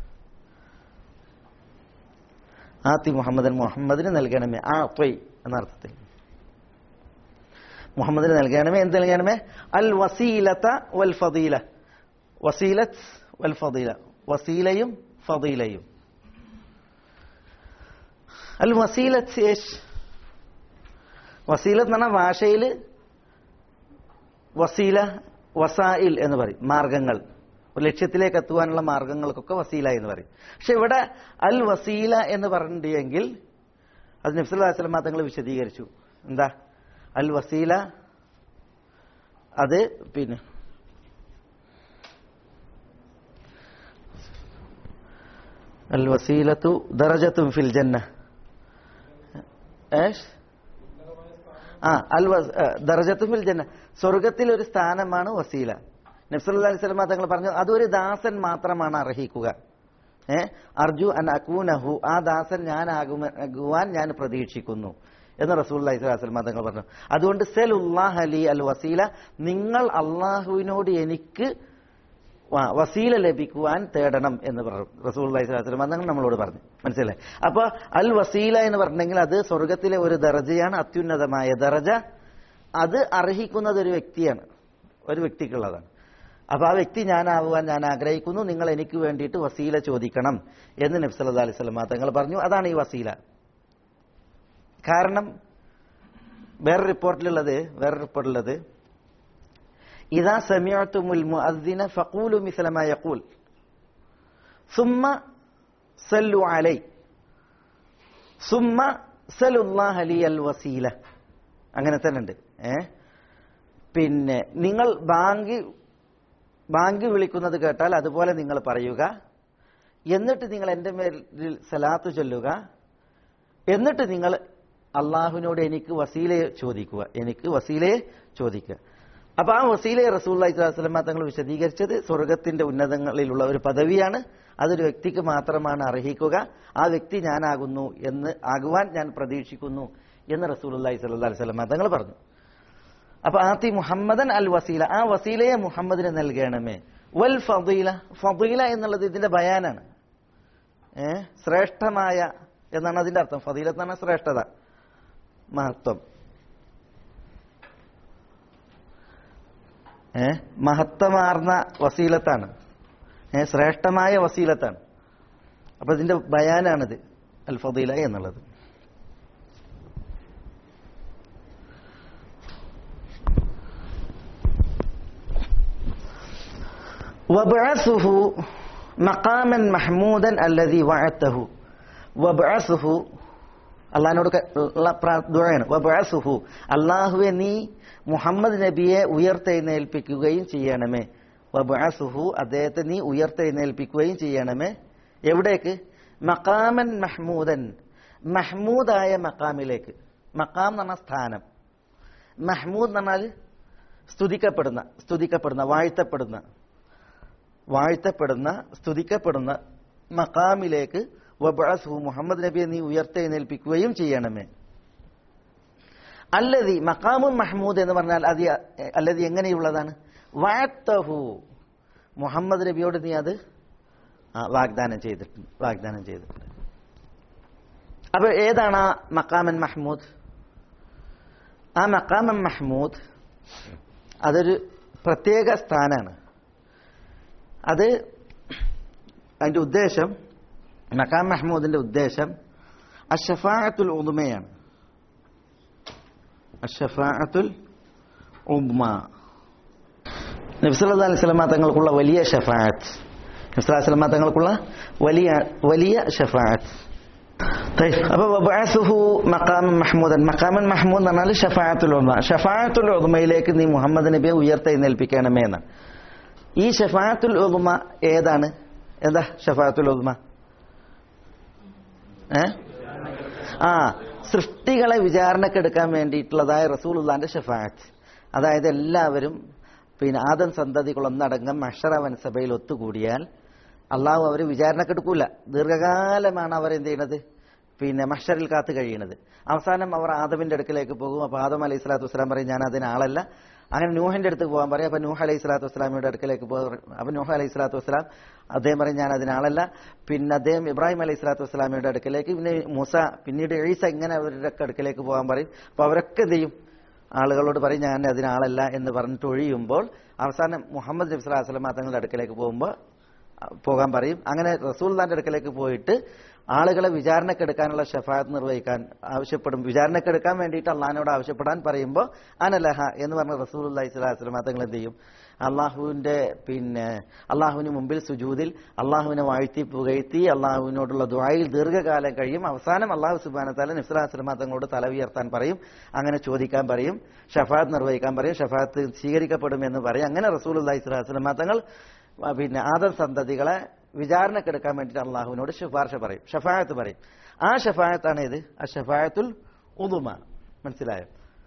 ആത്തി മുഹമ്മദൻ മുഹമ്മദിന് നൽകണമേ ആ ത്വയ് എന്ന അർത്ഥത്തിൽ മുഹമ്മദിന് നൽകണമേ എന്ത് നൽകണമേ അൽ വസീലത്ത വൽ ഫദീല വസീലത്ത് വൽ ഫദീല വസീലയും ഫദീലയും അൽ വസീലത്ത് യേശ് വസീലത്ത് എന്ന് പറഞ്ഞാൽ ഭാഷയിൽ വസീല വസായിൽ എന്ന് പറയും മാർഗങ്ങൾ ഒരു ലക്ഷ്യത്തിലേക്ക് എത്തുവാനുള്ള മാർഗങ്ങൾക്കൊക്കെ വസീല എന്ന് പറയും പക്ഷെ ഇവിടെ അൽ വസീല എന്ന് പറഞ്ഞിട്ടുണ്ടെങ്കിൽ അത് നബ്സുല്ലാസ്ലം തങ്ങൾ വിശദീകരിച്ചു എന്താ അൽ വസീല അത് പിന്നെ അൽ വസീലത്തു ദറജത്തും ഫിൽ ജന്ന ഏഷ് ആ അൽ വസ്- ഏ, ദർജത്തും ഫിൽ ജന്ന സ്വർഗത്തിൽ ഒരു സ്ഥാനമാണ് വസീല നബ്സല്ലാ അലൈഹി സ്വലമ തങ്ങൾ പറഞ്ഞു അതൊരു ദാസൻ മാത്രമാണ് അർഹിക്കുക ഏ അർജു അൻ അക്കൂനഹു ആ ദാസൻ ഞാനാകുവാൻ ഞാൻ പ്രതീക്ഷിക്കുന്നു എന്ന് റസൂൽ അലൈഹി സ്വലാസ്ലമ തങ്ങൾ പറഞ്ഞു അതുകൊണ്ട് സെൽ ഉല്ലാഹ് അലി അൽ വസീല നിങ്ങൾ അള്ളാഹുവിനോട് എനിക്ക് വ- വസീല ലഭിക്കുവാൻ തേടണം എന്ന് പറഞ്ഞു റസൂൽ അലൈഹി സ്വലാസ്ലം അതങ്ങൾ നമ്മളോട് പറഞ്ഞു മനസ്സിലായി അപ്പൊ അൽ വസീല എന്ന് പറഞ്ഞെങ്കിൽ അത് സ്വർഗത്തിലെ ഒരു ദർജയാണ് അത്യുന്നതമായ ദർജ അത് അർഹിക്കുന്നത് ഒരു വ്യക്തിയാണ് ഒരു വ്യക്തിക്കുള്ളതാണ് അപ്പൊ ആ വ്യക്തി ഞാനാവുവാൻ ഞാൻ ആഗ്രഹിക്കുന്നു നിങ്ങൾ എനിക്ക് വേണ്ടിയിട്ട് വസീല ചോദിക്കണം എന്ന് നബ്സല്ലാ അലൈഹി സ്വലമ തങ്ങൾ പറഞ്ഞു അതാണ് ഈ വസീല കാരണം വേറെ റിപ്പോർട്ടിലുള്ളത് വേറെ റിപ്പോർട്ടിലുള്ളത് إذا سمعتم المؤذن فقولوا مثل ما يقول ثم صلوا عليه ثم سلوا الله لي الوسيلة അങ്ങനെ തന്നെ ഉണ്ട് ഏ പിന്നെ നിങ്ങൾ ബാങ്ക് ബാങ്ക് വിളിക്കുന്നത് കേട്ടാൽ അതുപോലെ നിങ്ങൾ പറയുക എന്നിട്ട് നിങ്ങൾ എൻ്റെ മേലിൽ സലാത്ത് ചൊല്ലുക എന്നിട്ട് നിങ്ങൾ അള്ളാഹുവിനോട് എനിക്ക് വസീലയെ ചോദിക്കുക എനിക്ക് വസീലയെ ചോദിക്കുക അപ്പൊ ആ വസീലയെ റസൂല്ലി സ്വലാസ്ലമ തങ്ങൾ വിശദീകരിച്ചത് സ്വർഗത്തിന്റെ ഉന്നതങ്ങളിലുള്ള ഒരു പദവിയാണ് അതൊരു വ്യക്തിക്ക് മാത്രമാണ് അർഹിക്കുക ആ വ്യക്തി ഞാനാകുന്നു എന്ന് ആകുവാൻ ഞാൻ പ്രതീക്ഷിക്കുന്നു എന്ന് റസൂലി സ്വല്ലാ സ്വലമ തങ്ങൾ പറഞ്ഞു അപ്പൊ ആത്തി മുഹമ്മദൻ അൽ വസീല ആ വസീലയെ മുഹമ്മദിന് നൽകണമേ വൽ ഫദീല ഫദീല എന്നുള്ളത് ഇതിന്റെ ബയാനാണ് ഏ ശ്രേഷ്ഠമായ എന്നാണ് അതിന്റെ അർത്ഥം ഫദീലത്ത് എന്ന് പറഞ്ഞാൽ ശ്രേഷ്ഠത മഹത്വം ഏ മഹത്വമാർന്ന വസീലത്താണ് ഏ ശ്രേഷ്ഠമായ വസീലത്താണ് അപ്പൊ ഇതിന്റെ ബയാനാണിത് അൽ ഫദീല എന്നുള്ളത് وابعثه مقاما محمودا الذي وعدته وابعثه അള്ളഹാനോട് ഉള്ള ദുഴയാണ് വബഅസുഹു അള്ളാഹുവെ നീ മുഹമ്മദ് നബിയെ ഉയർത്തെഴുന്നേൽപ്പിക്കുകയും ചെയ്യണമേ വബഅസുഹു അദ്ദേഹത്തെ നീ ഉയർത്തെഴുന്നേൽപ്പിക്കുകയും ചെയ്യണമേ എവിടേക്ക് മക്കാമൻ മഹ്മൂദൻ മഹ്മൂദായ മക്കാമിലേക്ക് മക്കാം എന്ന് പറഞ്ഞ സ്ഥാനം മഹ്മൂദ് എന്ന് പറഞ്ഞാൽ സ്തുതിക്കപ്പെടുന്ന സ്തുതിക്കപ്പെടുന്ന വാഴ്ത്തപ്പെടുന്ന വാഴ്ത്തപ്പെടുന്ന സ്തുതിക്കപ്പെടുന്ന മക്കാമിലേക്ക് വബഅസ്ഹു മുഹമ്മദ് നബിയെ നീ ഉയർത്തെഴുന്നേൽപ്പിക്കുകയും ചെയ്യണമേ അല്ലതി മക്കാമും മഹ്മൂദ് എന്ന് പറഞ്ഞാൽ അത് അല്ലതി എങ്ങനെയുള്ളതാണ് വാത്തഹു മുഹമ്മദ് നബിയോട് നീ അത് ആ, വാഗ്ദാനം ചെയ്തിട്ടുണ്ട് വാഗ്ദാനം ചെയ്തിട്ടുണ്ട് അപ്പൊ ഏതാണ് ആ മക്കാമൻ മഹ്മൂദ് ആ മക്കാമൻ മഹ്മൂദ് അതൊരു പ്രത്യേക സ്ഥാനാണ് അത് അതിന്റെ ഉദ്ദേശം മക്കാം മഹ്മൂദിന്റെ ഉദ്ദേശം അഷഫാഅത്തുൽ ഉദുമയാണ് അഷഫാഅത്തുൽ ഉമ്മ നബ്സല്ലാ അലൈഹി സ്വലമ തങ്ങൾക്കുള്ള വലിയ ഷഫാഅത്ത് നബ്സല്ലാ സ്വലമ തങ്ങൾക്കുള്ള വലിയ വലിയ ഷഫാഅത്ത് طيب അപ്പൊ വബഅസുഹു മഖാമൻ മഹ്മൂദൻ മഖാമൻ മഹ്മൂദ് എന്ന് പറഞ്ഞാൽ ഷഫാഅത്തുൽ ഉദ്മ ഷഫാഅത്തുൽ ഉദ്മയിലേക്ക് നീ മുഹമ്മദ് നബിയെ ഉയർത്തെഴുന്നേൽപ്പിക്കണമേ എന്നാണ് ഈ ഷഫാഅത്തുൽ ഉദ്മ ഏതാണ് എന്താ ഷഫാഅത്തുൽ ഉദ്മ ഏ ആ സൃഷ്ടികളെ വിചാരണക്കെടുക്കാൻ വേണ്ടിയിട്ടുള്ളതായ റസൂലുള്ളാന്റെ ഷഫാഅത്ത് അതായത് എല്ലാവരും പിന്നെ ആദം സന്തതികളൊന്നടങ്കം മഷറവൻ സഭയിൽ ഒത്തുകൂടിയാൽ അള്ളാഹു അവർ വിചാരണക്കെടുക്കൂല ദീർഘകാലമാണ് അവർ എന്ത് ചെയ്യണത് പിന്നെ മഷറിൽ കാത്തു കഴിയണത് അവസാനം അവർ ആദമിന്റെ അടുക്കലേക്ക് പോകും അപ്പൊ ആദം അലൈഹി സ്വലാത്തു വസ്സലാം പറയും ഞാൻ അതിന് ആളല്ല അങ്ങനെ നൂഹിന്റെ അടുത്ത് പോകാൻ പറയും അപ്പൊ നൂഹ് അലൈഹി സ്വലാത്തു വസ്സലാമിയുടെ അടുക്കലേക്ക് പോകും അപ്പൊ നൂഹ് അലൈഹി സ്വലാത്തു വസ്സലാം അദ്ദേഹം പറയും ഞാൻ അതിനാളല്ല പിന്നെ അദ്ദേഹം ഇബ്രാഹിം അലൈഹി സ്വലാത്തു വസ്സലാമിയുടെ അടുക്കലേക്ക് പിന്നെ മൂസ പിന്നീട് ഈസ ഇങ്ങനെ അവരുടെ ഒക്കെ അടുക്കലേക്ക് പോകാൻ പറയും അപ്പൊ അവരൊക്കെ എന്ത് ചെയ്യും ആളുകളോട് പറയും ഞാൻ അതിനാളല്ല എന്ന് പറഞ്ഞിട്ട് ഒഴിയുമ്പോൾ അവസാനം മുഹമ്മദ് നബി സ്വലാഹു വസ്ലമ തങ്ങളുടെ അടുക്കലേക്ക് പോകുമ്പോൾ പോകാൻ പറയും അങ്ങനെ റസൂൽദാന്റെ അടുക്കലേക്ക് പോയിട്ട് ആളുകളെ വിചാരണക്കെടുക്കാനുള്ള ഷഫാത്ത് നിർവഹിക്കാൻ ആവശ്യപ്പെടും വിചാരണക്കെടുക്കാൻ വേണ്ടിയിട്ട് അള്ളഹാനോട് ആവശ്യപ്പെടാൻ പറയുമ്പോൾ അനലഹ എന്ന് പറഞ്ഞ റസൂൽ അള്ളഹി സ്വലാസ്ലം തങ്ങൾ എന്ത് ചെയ്യും അള്ളാഹുവിന്റെ പിന്നെ അള്ളാഹുവിന് മുമ്പിൽ സുജൂതിൽ അള്ളാഹുവിനെ വാഴ്ത്തി പുകഴ്ത്തി അള്ളാഹുവിനോടുള്ള ദുആയിൽ ദീർഘകാലം കഴിയും അവസാനം അള്ളാഹു സുബാനത്താല നിസ്ലാസ്ലമ തങ്ങളോട് തല ഉയർത്താൻ പറയും അങ്ങനെ ചോദിക്കാൻ പറയും ഷഫാത്ത് നിർവഹിക്കാൻ പറയും ഷഫാത്ത് സ്വീകരിക്കപ്പെടുമെന്ന് പറയും അങ്ങനെ റസൂൽ അള്ളഹി സ്വലാസ്ലമ തങ്ങൾ ആ, പിന്നെ ആദം സന്തതികളെ വിചാരണക്കെടുക്കാൻ വേണ്ടിയിട്ട് അള്ളാഹുവിനോട് ശുപാർശ പറയും ഷഫായത്ത് പറയും ആ ഷഫായത്താണ് ഇത് ആ ഷഫായത്തുൽ ഉദുമ മനസ്സിലായോ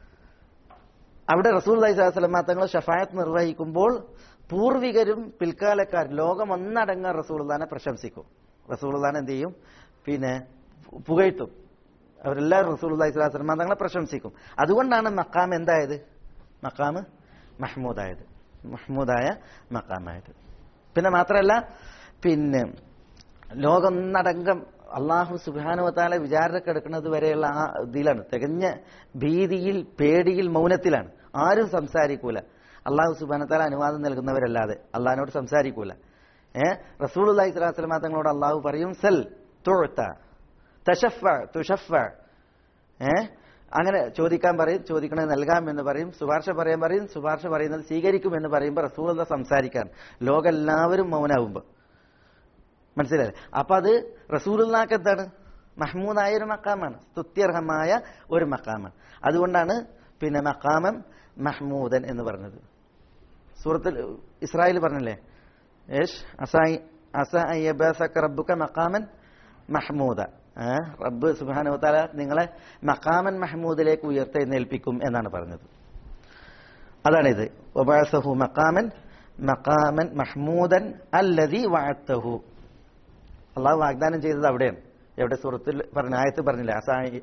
അവിടെ റസൂൽ അലൈഹി സ്വലമ തങ്ങൾ ഷഫായത്ത് നിർവഹിക്കുമ്പോൾ പൂർവികരും പിൽക്കാലക്കാരും ലോകം ഒന്നടങ്കം റസൂൽദാനെ പ്രശംസിക്കും റസൂൽദാൻ എന്ത് ചെയ്യും പിന്നെ പുകഴ്ത്തും അവരെല്ലാവരും റസൂൽ അലൈഹി സ്വലാസ്ലമ തങ്ങളെ പ്രശംസിക്കും അതുകൊണ്ടാണ് മക്കാം എന്തായത് മക്കാമ് മഹ്മൂദായത് മഹ്മൂദായ മക്കാമായത് പിന്നെ മാത്രമല്ല പിന്നെ ലോകമൊന്നടങ്കം അള്ളാഹു സുബാനുവത്താലെ വിചാരണക്കെടുക്കുന്നത് വരെയുള്ള ആ ഇതിലാണ് തികഞ്ഞ ഭീതിയിൽ പേടിയിൽ മൗനത്തിലാണ് ആരും സംസാരിക്കൂല അള്ളാഹു സുബാനത്താല അനുവാദം നൽകുന്നവരല്ലാതെ അള്ളാഹിനോട് സംസാരിക്കൂല ഏ റസൂൽ അള്ളാഹി സ്വലാസ്ലമാ തങ്ങളോട് അള്ളാഹു പറയും സൽ തുഴത്ത തഷഫ തുഷഫ ഏ അങ്ങനെ ചോദിക്കാൻ പറയും ചോദിക്കണത് നൽകാം എന്ന് പറയും ശുപാർശ പറയാൻ പറയും ശുപാർശ പറയുന്നത് സ്വീകരിക്കും എന്ന് പറയുമ്പോൾ റസൂൽ എന്താ സംസാരിക്കാൻ ലോകെല്ലാവരും മൗനാവുമ്പോൾ മനസ്സിലായില്ലേ അപ്പൊ അത് റസൂലുള്ളാക്ക് എന്താണ് മഹ്മൂദായ ഒരു മക്കാമാണ് സ്തുത്യർഹമായ ഒരു മക്കാമാണ് അതുകൊണ്ടാണ് പിന്നെ മക്കാമം മഹ്മൂദൻ എന്ന് പറഞ്ഞത് സൂറത്തിൽ ഇസ്രായേൽ പറഞ്ഞില്ലേ യേശ് അസായി അസ അയ്യബാസക്ക റബ്ബുക്ക മക്കാമൻ മഹ്മൂദ ഏ? റബ്ബ് സുബാനുവത്താല നിങ്ങളെ മക്കാമൻ മഹ്മൂദിലേക്ക് ഉയർത്തെഴുന്നേൽപ്പിക്കും എന്നാണ് പറഞ്ഞത് അതാണിത് ഒബാസഹു മക്കാമൻ മക്കാമൻ മഹ്മൂദൻ അല്ലതി വാഴ്ത്തഹു അള്ളാഹു വാഗ്ദാനം ചെയ്തത് അവിടെയാണ് എവിടെ സുഹൃത്തിൽ പറഞ്ഞ ആയത്ത് പറഞ്ഞില്ല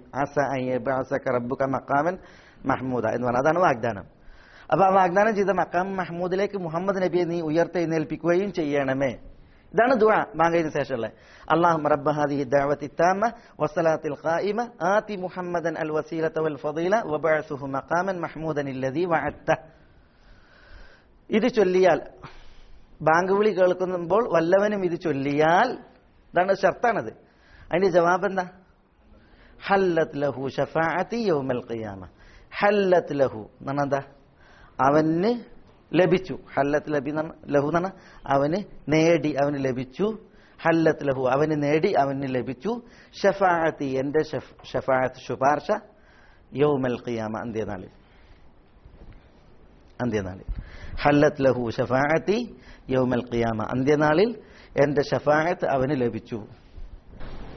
റബ്ബുക മക്കാമൻ മഹ്മൂദ എന്ന് പറഞ്ഞാൽ അതാണ് വാഗ്ദാനം അപ്പൊ ആ വാഗ്ദാനം ചെയ്ത മക്കാം മഹ്മൂദിലേക്ക് മുഹമ്മദ് നബിയെ നീ ഉയർത്തെഴുന്നേൽപ്പിക്കുകയും ചെയ്യണമേ ഇതാണ് ദുആ ബാങ്കയിന് ശേഷമുള്ള അള്ളാഹു റബ്ബ ഹാദിഹി ദഅവത്തി താമ വസ്സലാത്തിൽ ഖായിമ ആതി മുഹമ്മദൻ അൽ വസീലത വൽ ഫളീല വബഅസുഹു മഖാമൻ മഹ്മൂദൻ അല്ലദി വഅത്ത ഇത് ചൊല്ലിയാൽ ബാങ്ക് വിളി കേൾക്കുമ്പോൾ വല്ലവനും ഇത് ചൊല്ലിയാൽ ഇതാണ് ഷർത്താണത് അതിന്റെ ജവാബ് എന്താ ഹല്ലത്ത് ലഹു ഷഫാഅത്തി യൗമൽ ഖിയാമ ഹല്ലത്ത് ലഹു എന്നാണ് എന്താ അവന് ലഭിച്ചു ഹല്ലത്ത് ലബി എന്ന് പറഞ്ഞാ- ലഹു എന്നാണ് അവന് നേടി അവന് ലഭിച്ചു ഹല്ലത്ത് ലഹു അവന് നേടി അവന് ലഭിച്ചു ഷഫാഅത്തി എന്റെ ഷഫ്- ഷഫാഅത്ത് ശുപാർശ യൗമൽ ഖിയാമ അന്ത്യനാളിൽ അന്ത്യനാളിൽ ഹല്ലത്ത് ലഹു ഷഫാഅത്തി യൗമൽ ഖിയാമ അന്ത്യനാളിൽ എന്റെ ഷഫാഅത്ത് അവന് ലഭിച്ചു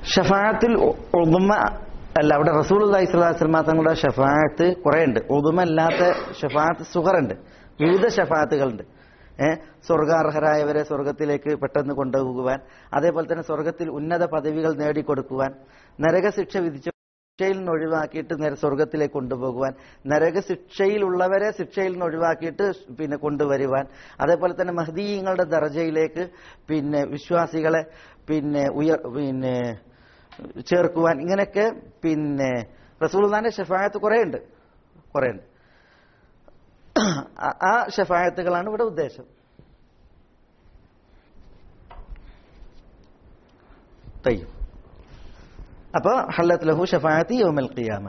ഷഫായത്തിൽ ഉദുമ അല്ല അവിടെ റസൂൽ അള്ളാഹിസ്ലാസ്ലമ തങ്ങളുടെ ഷഫായത്ത് കുറേ ഉണ്ട് ഉദുമ അല്ലാത്ത ഷഫായത്ത് സുഹറുണ്ട് വിവിധ ഷഫായത്തുകളുണ്ട് ഏഹ് സ്വർഗാർഹരായവരെ സ്വർഗത്തിലേക്ക് പെട്ടെന്ന് കൊണ്ടുപോകുവാൻ അതേപോലെ തന്നെ സ്വർഗത്തിൽ ഉന്നത പദവികൾ നേടിക്കൊടുക്കുവാൻ നരകശിക്ഷ വിധിച്ച ശിക്ഷയിൽ നിന്ന് ഒഴിവാക്കിയിട്ട് നേരെ സ്വർഗത്തിലേക്ക് കൊണ്ടുപോകുവാൻ നരകശിക്ഷയിലുള്ളവരെ ശിക്ഷയിൽ നിന്ന് ഒഴിവാക്കിയിട്ട് പിന്നെ കൊണ്ടുവരുവാൻ അതേപോലെ തന്നെ മഹദീയങ്ങളുടെ ദർജയിലേക്ക് പിന്നെ വിശ്വാസികളെ പിന്നെ ഉയർ പിന്നെ ചേർക്കുവാൻ ഇങ്ങനെയൊക്കെ പിന്നെ റസൂൽദാന്റെ ഷഫായത്ത് കുറേ ഉണ്ട് കുറേ ഉണ്ട് ആ- ആ ഷഫായത്തുകളാണ് ഇവിടെ ഉദ്ദേശം തയ്യും അപ്പൊ ഹല്ലത്ത് ലഹു ഷഫായത്തി യൗമൽ ഖിയാമ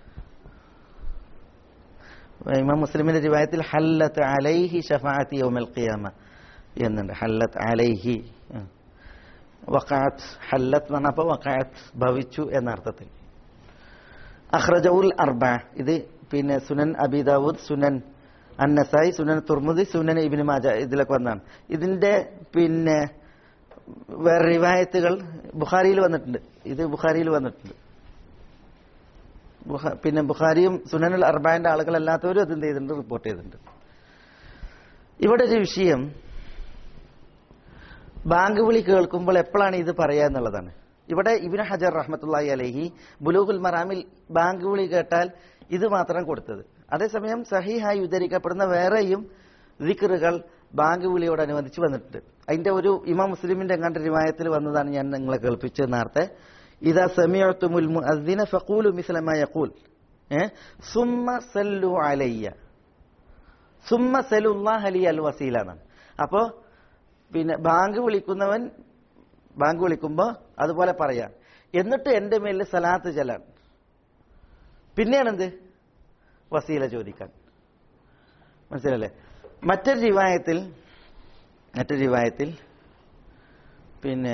ഇമാം മുസ്ലിമിന്റെ റിവായത്തിൽ ഹല്ലത്ത് അലൈഹി ഷഫാഅത്തി യൗമൽ ഖിയാമ എന്നുണ്ട് ഹല്ലത്ത് അലൈഹി ഉം. വഖഅത്ത് ഹല്ലത്ത് എന്ന് പറഞ്ഞപ്പോൾ വഖഅത്ത് ഭവിച്ചു എന്ന അർത്ഥത്തിൽ അഖ്റജഉൽ അർബ ഇത് പിന്നെ സുനൻ അബി ദാവൂദ് സുനൻ അന്നസായി സുനൻ തുർമുദി സുനൻ ഇബ്നു മാജ ഇതിലൊക്കെ വന്നാണ് ഇതിന്റെ പിന്നെ വേറെ റിവായത്തുകൾ ബുഖാരിയിൽ വന്നിട്ടുണ്ട് ഇത് ബുഖാരിയിൽ വന്നിട്ടുണ്ട് ബുഖ- പിന്നെ ബുഖാരിയും സുനനുൽ അർബാന്റെ ആളുകളല്ലാത്തവരും അത് എന്ത് ചെയ്തിട്ടുണ്ട് റിപ്പോർട്ട് ചെയ്തിട്ടുണ്ട് ഇവിടെ ഒരു വിഷയം ബാങ്ക് വിളി കേൾക്കുമ്പോൾ എപ്പോഴാണ് ഇത് പറയുക എന്നുള്ളതാണ് ഇവിടെ ഇബിന് ഹജർ റഹ്മത്തുള്ളാഹി അലഹി ബുലൂഖുൽ മറാമിൽ ബാങ്ക് വിളി കേട്ടാൽ ഇത് മാത്രം കൊടുത്തത് അതേസമയം സഹിഹായി ഉദ്ധരിക്കപ്പെടുന്ന വേറെയും ദിക്റുകൾ ബാങ്ക് വിളിയോടനുബന്ധിച്ച് വന്നിട്ടുണ്ട് അതിന്റെ ഒരു ഇമാം മുസ്ലിമിന്റെ എങ്ങാണ്ട് റിവായത്തിൽ വന്നതാണ് ഞാൻ നിങ്ങളെ കേൾപ്പിച്ചത് നേരത്തെ ഇതാ സമയത്തുമുൽ മുഅദ്ദിന ഫഖൂലു മിസ്ലമ യഖൂൽ ഏ സുമ്മ സല്ലു അലയ്യ സുമ്മ സലുല്ലാഹ് അലി അൽ വസീല എന്നാണ് അപ്പോ പിന്നെ ബാങ്ക് വിളിക്കുന്നവൻ ബാങ്ക് വിളിക്കുമ്പോ അതുപോലെ പറയാം എന്നിട്ട് എന്റെ മേലിൽ സലാത്ത് ചെല്ലാൻ പിന്നെയാണ് എന്ത് വസീല ചോദിക്കാൻ മനസ്സിലല്ലേ മറ്റൊരു റിവായത്തിൽ മറ്റൊരു റിവായത്തിൽ പിന്നെ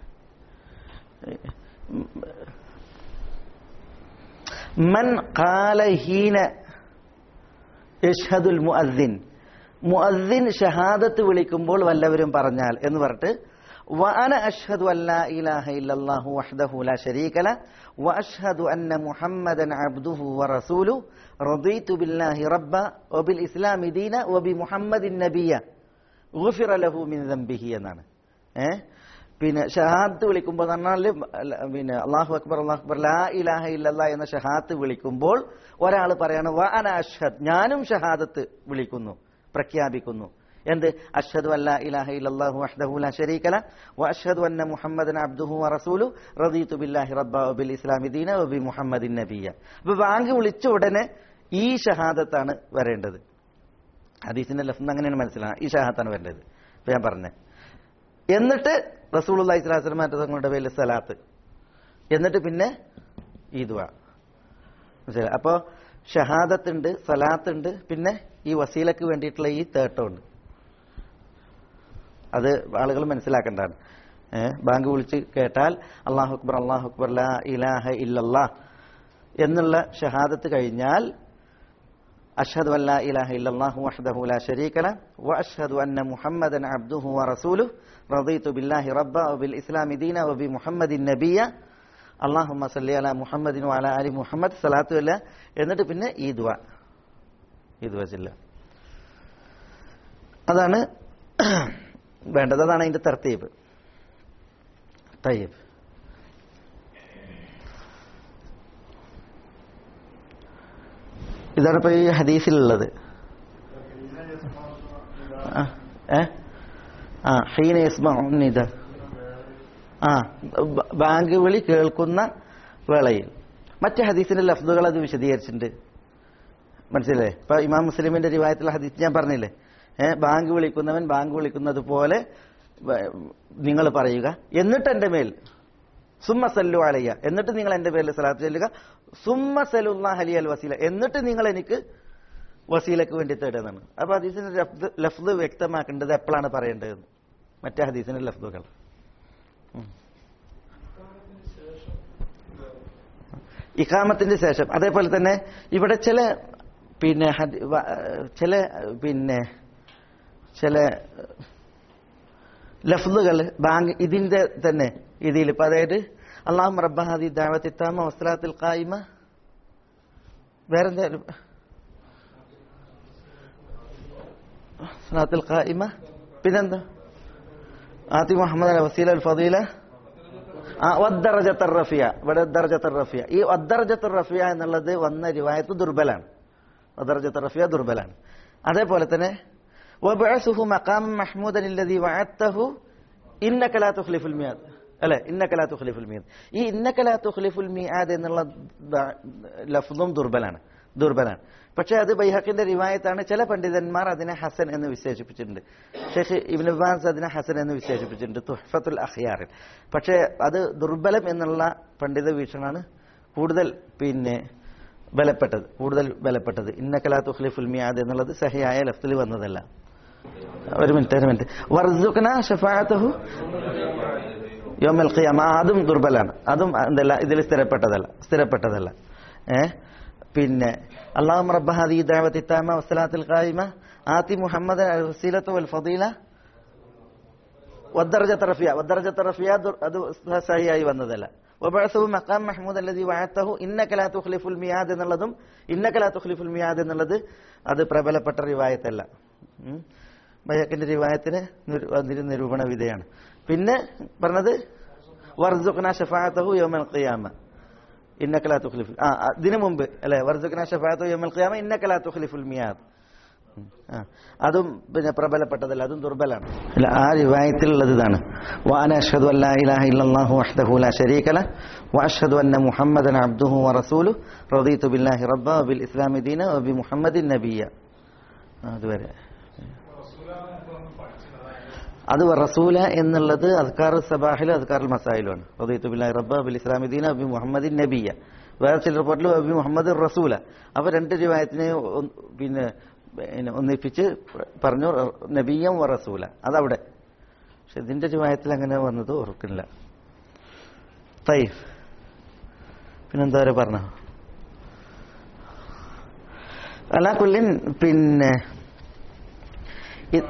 മൻ ഖാല ഹീന യഷ്ഹദുൽ മുഅദ്ദിൻ മുഅദ്ദിൻ ഷഹാദത്ത് വിളിക്കുമ്പോൾ വല്ലവരും പറഞ്ഞാൽ എന്ന് പറഞ്ഞിട്ട് وأنا أشهد أن لا إله إلا الله وحده لا شريك له وأشهد أن محمدا عبده ورسوله رضيت بالله ربا وبالإسلام دينا وبمحمد نبيا غفر له من ذنبه എന്നാണ് ഏഹ് പിന്നെ ഷഹാദത്ത് വിളിക്കുമ്പോൾ പറഞ്ഞാൽ പിന്നെ അള്ളാഹു അക്ബർ അള്ളാഹു അക്ബർ ലാ ഇലാഹ ഇല്ലല്ലാ എന്ന ഷഹാദത്ത് വിളിക്കുമ്പോൾ ഒരാൾ പറയാണ് വ അന അഷ്ഹദ് ഞാനും ഷഹാദത്ത് വിളിക്കുന്നു പ്രഖ്യാപിക്കുന്നു എന്ത് അഷ്ഹദു അല്ലാ ഇലാഹ ഇല്ലല്ലാഹു വഹ്ദഹു ലാ ശരീക ല വ അഷ്ഹദു അന്ന മുഹമ്മദൻ അബ്ദുഹു വ റസൂലു റദീതു ബില്ലാഹി റബ്ബ വ ബിൽ ഇസ്ലാമി ദീന വ ബി മുഹമ്മദിൻ നബിയ അപ്പൊ ബാങ്ക് വിളിച്ച ഉടനെ ഈ ഷഹാദത്താണ് വരേണ്ടത് ഹദീസിന്റെ ലഫ്ന്ന് അങ്ങനെയാണ് മനസ്സിലാണ് ഈ ഷഹാദത്താണ് വരേണ്ടത് ഇപ്പൊ ഞാൻ പറഞ്ഞത് എന്നിട്ട് റസൂൽ ഇസ്ലാസ്ലം തങ്ങളുടെ പേരിൽ സലാത്ത് എന്നിട്ട് പിന്നെ ഈ ദുവ മനസ്സിലായി അപ്പോ ഷഹാദത്ത് ഉണ്ട് സലാത്ത് ഉണ്ട് പിന്നെ ഈ വസീലക്ക് വേണ്ടിയിട്ടുള്ള ഈ തേട്ടം ഉണ്ട് അത് ആളുകൾ മനസ്സിലാക്കേണ്ടതാണ് ഏഹ് ബാങ്ക് വിളിച്ച് കേട്ടാൽ അള്ളാഹു അക്ബർ അള്ളാഹു അക്ബർ ലാ ഇലാഹ ഇല്ലല്ലാ എന്നുള്ള ഷഹാദത്ത് കഴിഞ്ഞാൽ അഷ്ഹദു അല്ലാ ഇലാഹ ഇല്ലല്ലാഹു വഹ്ദഹു ലാ ശരീക ല വഅഷ്ഹദു അന്ന മുഹമ്മദൻ അബ്ദുഹു വറസൂലുഹു റളീതു ബില്ലാഹി റബ്ബ വബിൽ ഇസ്ലാമി ദീന വബി മുഹമ്മദിൻ നബിയ അള്ളാഹുമ്മ സല്ലി അല മുഹമ്മദിൻ വഅല അലി മുഹമ്മദ് സലാത്തു അല്ല എന്നിട്ട് പിന്നെ ഈ ദുവ ഈ ദുവ ചെല്ല അതാണ് വേണ്ടത് അതാണ് അതിന്റെ തർത്തീബ് തയ്യബ് ഇതാണ് ഇപ്പൊ ഈ ഹദീസിലുള്ളത് ആ, ഏ ആ ഹീന യസ്മഉന്നിദ ആ ബ- ബാങ്ക് വിളി കേൾക്കുന്ന വേളയിൽ മറ്റ് ഹദീസിന്റെ ലഫ്ദുകൾ അത് വിശദീകരിച്ചിട്ടുണ്ട് മനസ്സിലായി ഇപ്പൊ ഇമാം മുസ്ലിമിന്റെ റിവായത്തിലെ ഹദീസ് ഞാൻ പറഞ്ഞില്ലേ ഏഹ് ബാങ്ക് വിളിക്കുന്നവൻ ബാങ്ക് വിളിക്കുന്നത് പോലെ നിങ്ങൾ പറയുക എന്നിട്ട് എന്റെ മേൽ സുമ്മ സല്ലു അലയ്യ എന്നിട്ട് നിങ്ങൾ എന്റെ പേരിൽ സലാത്ത് ചെല്ലുക സുമ്മ സലുല്ലാ ഹലി അൽ വസീല എന്നിട്ട് നിങ്ങൾ എനിക്ക് വസീലക്ക് വേണ്ടി തേടുന്നതാണ് അപ്പൊ ഹദീസിന്റെ ലഫ്ദ് ലഫ്ദ് വ്യക്തമാക്കേണ്ടത് എപ്പോഴാണ് പറയേണ്ടതെന്ന് മറ്റേ ഹദീസിന്റെ ലഫ്ദുകൾ ഉം. ഇഖാമത്തിന്റെ ശേഷം അതേപോലെ തന്നെ ഇവിടെ ചില പിന്നെ ഹദി- വ- ചില പിന്നെ ചില ലഫ്ലുകൾ ബാങ്ക് ഇതിന്റെ തന്നെ ഇതിൽ ഇപ്പൊ അതായത് അള്ളാഹു റബ്ബഹാദി ദാവത്തി താമ വസ്ലാത്തിൽ കായിമ വേറെന്തായാലും സ്വലാത്തിൽ കായിമ പിന്നെന്താ ആത്തി മുഹമ്മദ് അൽ വസീല അൽ ഫദീല ആ വദ്ദർജത്തർ റഫിയ ഇവിടെ ദർജത്തർ റഫിയ ഈ വദ്ദർജത്തർ റഫിയ എന്നുള്ളത് വന്ന റിവായത്ത് ദുർബലാണ് വദ്ദർജത്തർ റഫിയ ദുർബലാണ് അതേപോലെ തന്നെ വബഅസുഹു മഖാമൻ മഹ്മൂദൻ അല്ലദി വഅദ്തഹു ഇന്നക ലാ തുഖ്ലിഫുൽ മിയാദ് അല്ലെ ഇന്നക ലാ തുഖ്ലിഫുൽ മിയാദ് ഈ ഇന്നക ലാ തുഖ്ലിഫുൽ മിയാദ് എന്നുള്ള ദ- ലഫ്ദും ദുർബലാണ് ദുർബലാണ് പക്ഷെ അത് ബൈഹക്കിന്റെ റിവായത്താണ് ചില പണ്ഡിതന്മാർ അതിനെ ഹസൻ എന്ന് വിശേഷിപ്പിച്ചിട്ടുണ്ട് ഷെയ്ഖ് ഇബ്നു ബാസ് അതിനെ ഹസൻ എന്ന് വിശേഷിപ്പിച്ചിട്ടുണ്ട് തുഹ്ഫത്തുൽ അഖിയാറിൽ പക്ഷേ അത് ദുർബലം എന്നുള്ള പണ്ഡിത വീക്ഷണമാണ് കൂടുതൽ പിന്നെ ബലപ്പെട്ടത് കൂടുതൽ ബലപ്പെട്ടത് ഇന്നക്കലാ തുഖ്ലിഫുൽ മിയാദ് എന്നുള്ളത് സഹിയായ ലഫ്തിൽ വന്നതല്ല ഒരു മിനിറ്റ് ഒരു മിനിറ്റ് വർസുഖന ഷഫാഅത്തുഹു യോമൽ ഖിയാമ ആ, അതും ദുർബലാണ് അതും എന്തല്ല ഇതിൽ സ്ഥിരപ്പെട്ടതല്ല സ്ഥിരപ്പെട്ടതല്ല ഏ പിന്നെ അള്ളാഹു റബ്ബ ഹദീ ദഅവത്തി താമ വസ്സലാത്തിൽ ഖായിമ ആതി മുഹമ്മദ് അൽ വസീലത്തു വൽ ഫദീല വദ്ദർജത്ത് റഫിയ വദ്ദർജത്ത് റഫിയ ദുർ- അത് സഹിയായി വന്നതല്ല വബഅസഹു മഖാം മഹ്മൂദ് അല്ലദി വഅത്തഹു ഇന്നക ലാ തുഖ്ലിഫുൽ മിയാദ് എന്നുള്ളതും ഇന്നക ലാ തുഖ്ലിഫുൽ മിയാദ് എന്നുള്ളത് അത് പ്രബലപ്പെട്ട റിവായത്തല്ല ഉം. ബൈഹക്കിന്റെ റിവായത്തിന് നിരു- അതിന് നിരൂപണ വിധേയാണ് പിന്നെ പറഞ്ഞത് വർസുഖ്ന ഷഫാഅത്തഹു യൗമൽ ഖിയാമ ഇന്നക ലാ തുഖ്ലിഫുൽ ആ ഇതിനു മുമ്പ് അല്ലെ വർസുഖ്ന ഷഫാഅത്തഹു യൗമൽ ഖിയാമ ഇന്നക ലാ തുഖ്ലിഫുൽ മിയാദ് ഉം. ആ. അതും പിന്നെ പ്രബലപ്പെട്ടതല്ല അതും ദുർബലാണ് അല്ല ആ റിവായത്തിലുള്ളത് ഇതാണ് വാന അഷ്ഹദു അല്ലാ ഇലാഹ ഇല്ലല്ലാഹു വഹ്ദഹു ലാ ശരീക ലഹ് വഅഷ്ഹദു അന്ന മുഹമ്മദൻ അബ്ദുഹു വറസൂലുഹു റദീതു ബില്ലാഹി റബ്ബ വബിൽ ഇസ്ലാമി ദീന വബി മുഹമ്മദിൻ നബിയ ആ, അതുവരെ അത് റസൂല എന്നുള്ളത് അദ്കാർ സബാഹിലും അദ്കാർ മസായിലുമാണ് റദീതു ബില്ലാഹി റബ്ബ വബിൽ ഇസ്ലാമി ദീന വബി മുഹമ്മദിൻ നബിയ വേറെ ചില റിപ്പോർട്ടിൽ വബി മുഹമ്മദ് റസൂല അപ്പൊ രണ്ട് റിവായത്തിനെ ഒന്ന് പിന്നെ പിന്നെ ഒന്നിപ്പിച്ച് പറഞ്ഞു നബിയം വ റസൂല അതവിടെ പക്ഷെ ഇതിന്റെ റിവായത്തിൽ അങ്ങനെ വന്നത് ഓർക്കുന്നില്ല തൈഫ് പിന്നെന്താ വരെ പറഞ്ഞ അല്ല കുല്ലിൻ പിന്നെ ഇ-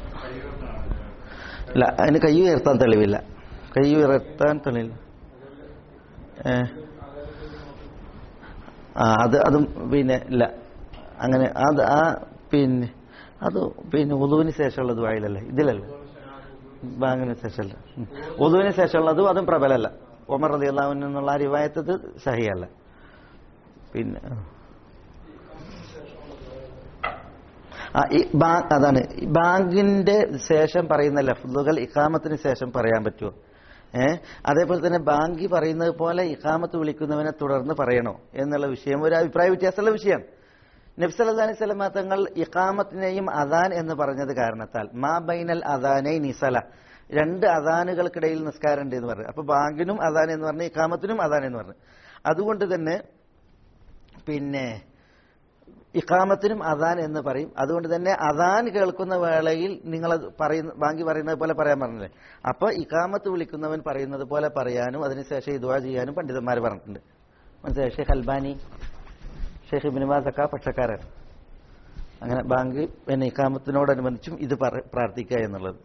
ഇല്ല അതിന് കൈ ഉയർത്താൻ തെളിവില്ല കൈ ഉയർത്താൻ തെളിവില്ല ഏ. ആ അത് അതും പിന്നെ ഇല്ല അങ്ങനെ അത് ആ പിന്നെ അത് പിന്നെ ഉദുവിന് ശേഷമുള്ള ദുബായിലല്ലേ ഇതിലല്ല ബാങ്കിന് ശേഷമല്ല ഉം. ഉദുവിന് ശേഷമുള്ളതും അതും പ്രബലല്ല ഒമർ റതി അള്ളാഹുവിൻ എന്നുള്ള ആ റിവായത്തത് സഹിയല്ല പിന്നെ ആ ഈ ബാ- അതാണ് ഈ ബാങ്കിന്റെ ശേഷം പറയുന്ന ലഫ്ലുകൾ ഇഖാമത്തിന് ശേഷം പറയാൻ പറ്റുമോ ഏ അതേപോലെ തന്നെ ബാങ്കി പറയുന്നത് പോലെ ഇഖാമത്ത് വിളിക്കുന്നവനെ തുടർന്ന് പറയണോ എന്നുള്ള വിഷയം ഒരു അഭിപ്രായ വ്യത്യാസമുള്ള വിഷയമാണ് നബ്സല്ലാ അലൈഹി സ്വലമ തങ്ങൾ ഇഖാമത്തിനെയും അദാൻ എന്ന് പറഞ്ഞത് കാരണത്താൽ മാ ബൈനൽ അദാനൈ നിസല രണ്ട് അദാനുകൾക്കിടയിൽ നിസ്കാരം ഉണ്ട് എന്ന് പറഞ്ഞു അപ്പൊ ബാങ്കിനും അദാൻ എന്ന് പറഞ്ഞു ഇഖാമത്തിനും അദാൻ എന്ന് പറഞ്ഞു അതുകൊണ്ട് തന്നെ പിന്നെ ഇഖാമത്തിനും അദാൻ എന്ന് പറയും അതുകൊണ്ട് തന്നെ അദാൻ കേൾക്കുന്ന വേളയിൽ നിങ്ങൾ പറയുന്ന ബാങ്കി പറയുന്നത് പോലെ പറയാൻ പറഞ്ഞില്ലേ അപ്പൊ ഇഖാമത്ത് വിളിക്കുന്നവൻ പറയുന്നത് പോലെ പറയാനും അതിനുശേഷം ഇതുവാ ചെയ്യാനും പണ്ഡിതന്മാർ പറഞ്ഞിട്ടുണ്ട് മനസ്സിലായി ഷെയ്ഖ് അൽബാനി ഷെയ്ഖ് ഇബിനുമാസക്ക പക്ഷക്കാരൻ അങ്ങനെ ബാങ്ക് പിന്നെ ഇഖാമത്തിനോടനുബന്ധിച്ചും ഇത് പറ- പ്രാർത്ഥിക്കുക എന്നുള്ളത്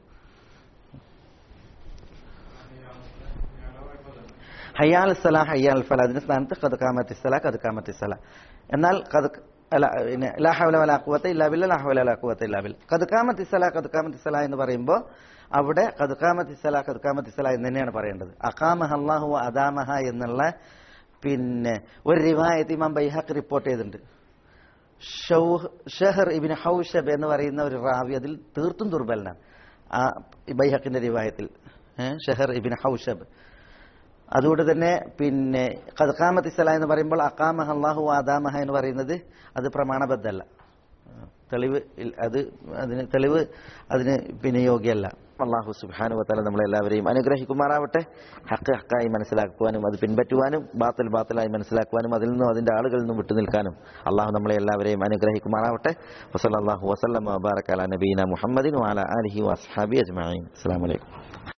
ഹയ്യാൽ സല ഹയ്യാൽ ഫല അതിന്റെ സ്ഥാനത്ത് കത് കാമത്തി സല കത് കാമത്തി സല എന്നാൽ കത് അല്ല പിന്നെ ലാ ഹവല വലാ ഖുവത്ത ഇല്ലാ ബില്ല ലാ ഹവല വലാ ഖുവത്ത ഇല്ലാ ബില്ല കത് കാമത്തി സല കത് കാമത്തി സല എന്ന് പറയുമ്പോൾ അവിടെ കത് കാമത്തി സല കത് കാമത്തി സല എന്ന് തന്നെയാണ് പറയേണ്ടത് അഖാമഹ അല്ലാഹു വ അദാമഹ എന്നുള്ള പിന്നെ ഒരു റിവായത്ത് ഇമാം ബൈഹാഖ് റിപ്പോർട്ട് ചെയ്തിട്ടുണ്ട് ഷൗഹ്- ഷഹർ ഇബിൻ ഹൗഷബ് എന്ന് പറയുന്ന ഒരു റാവി അതിൽ തീർത്തും ദുർബലനാണ് ആ ബൈഹക്കിന്റെ റിവായത്തിൽ ഏ, ഷഹർ ഇബിൻ ഹൗഷബ് അതുകൊണ്ട് തന്നെ പിന്നെ ഖദ്ഖാമത്ത് ഇസ്ല എന്ന് പറയുമ്പോൾ അക്കാമഹ അള്ളാഹു ആദാമഹ എന്ന് പറയുന്നത് അത് പ്രമാണബദ്ധമല്ല തെളിവ് ഇൽ- അത് അതിന് തെളിവ് അതിന് പിന്നെ യോഗ്യമല്ല അള്ളാഹു സുബാനു വത്താല നമ്മളെല്ലാവരെയും അനുഗ്രഹിക്കുമാറാവട്ടെ ഹക്ക് ഹക്കായി മനസ്സിലാക്കുവാനും അത് പിൻപറ്റുവാനും ബാത്തിൽ ബാത്തിലായി മനസ്സിലാക്കുവാനും അതിൽ നിന്നും അതിന്റെ ആളുകളിൽ നിന്നും വിട്ടുനിൽക്കാനും അള്ളാഹു നമ്മളെ എല്ലാവരെയും അനുഗ്രഹിക്കുമാറാവട്ടെ വസല്ലാഹു വസ്ലം വബാറക്കാല നബീന മുഹമ്മദിൻ വാല അലഹി വസ്ഹാബി അജ്മീൻ അസ്സാം വലൈക്കും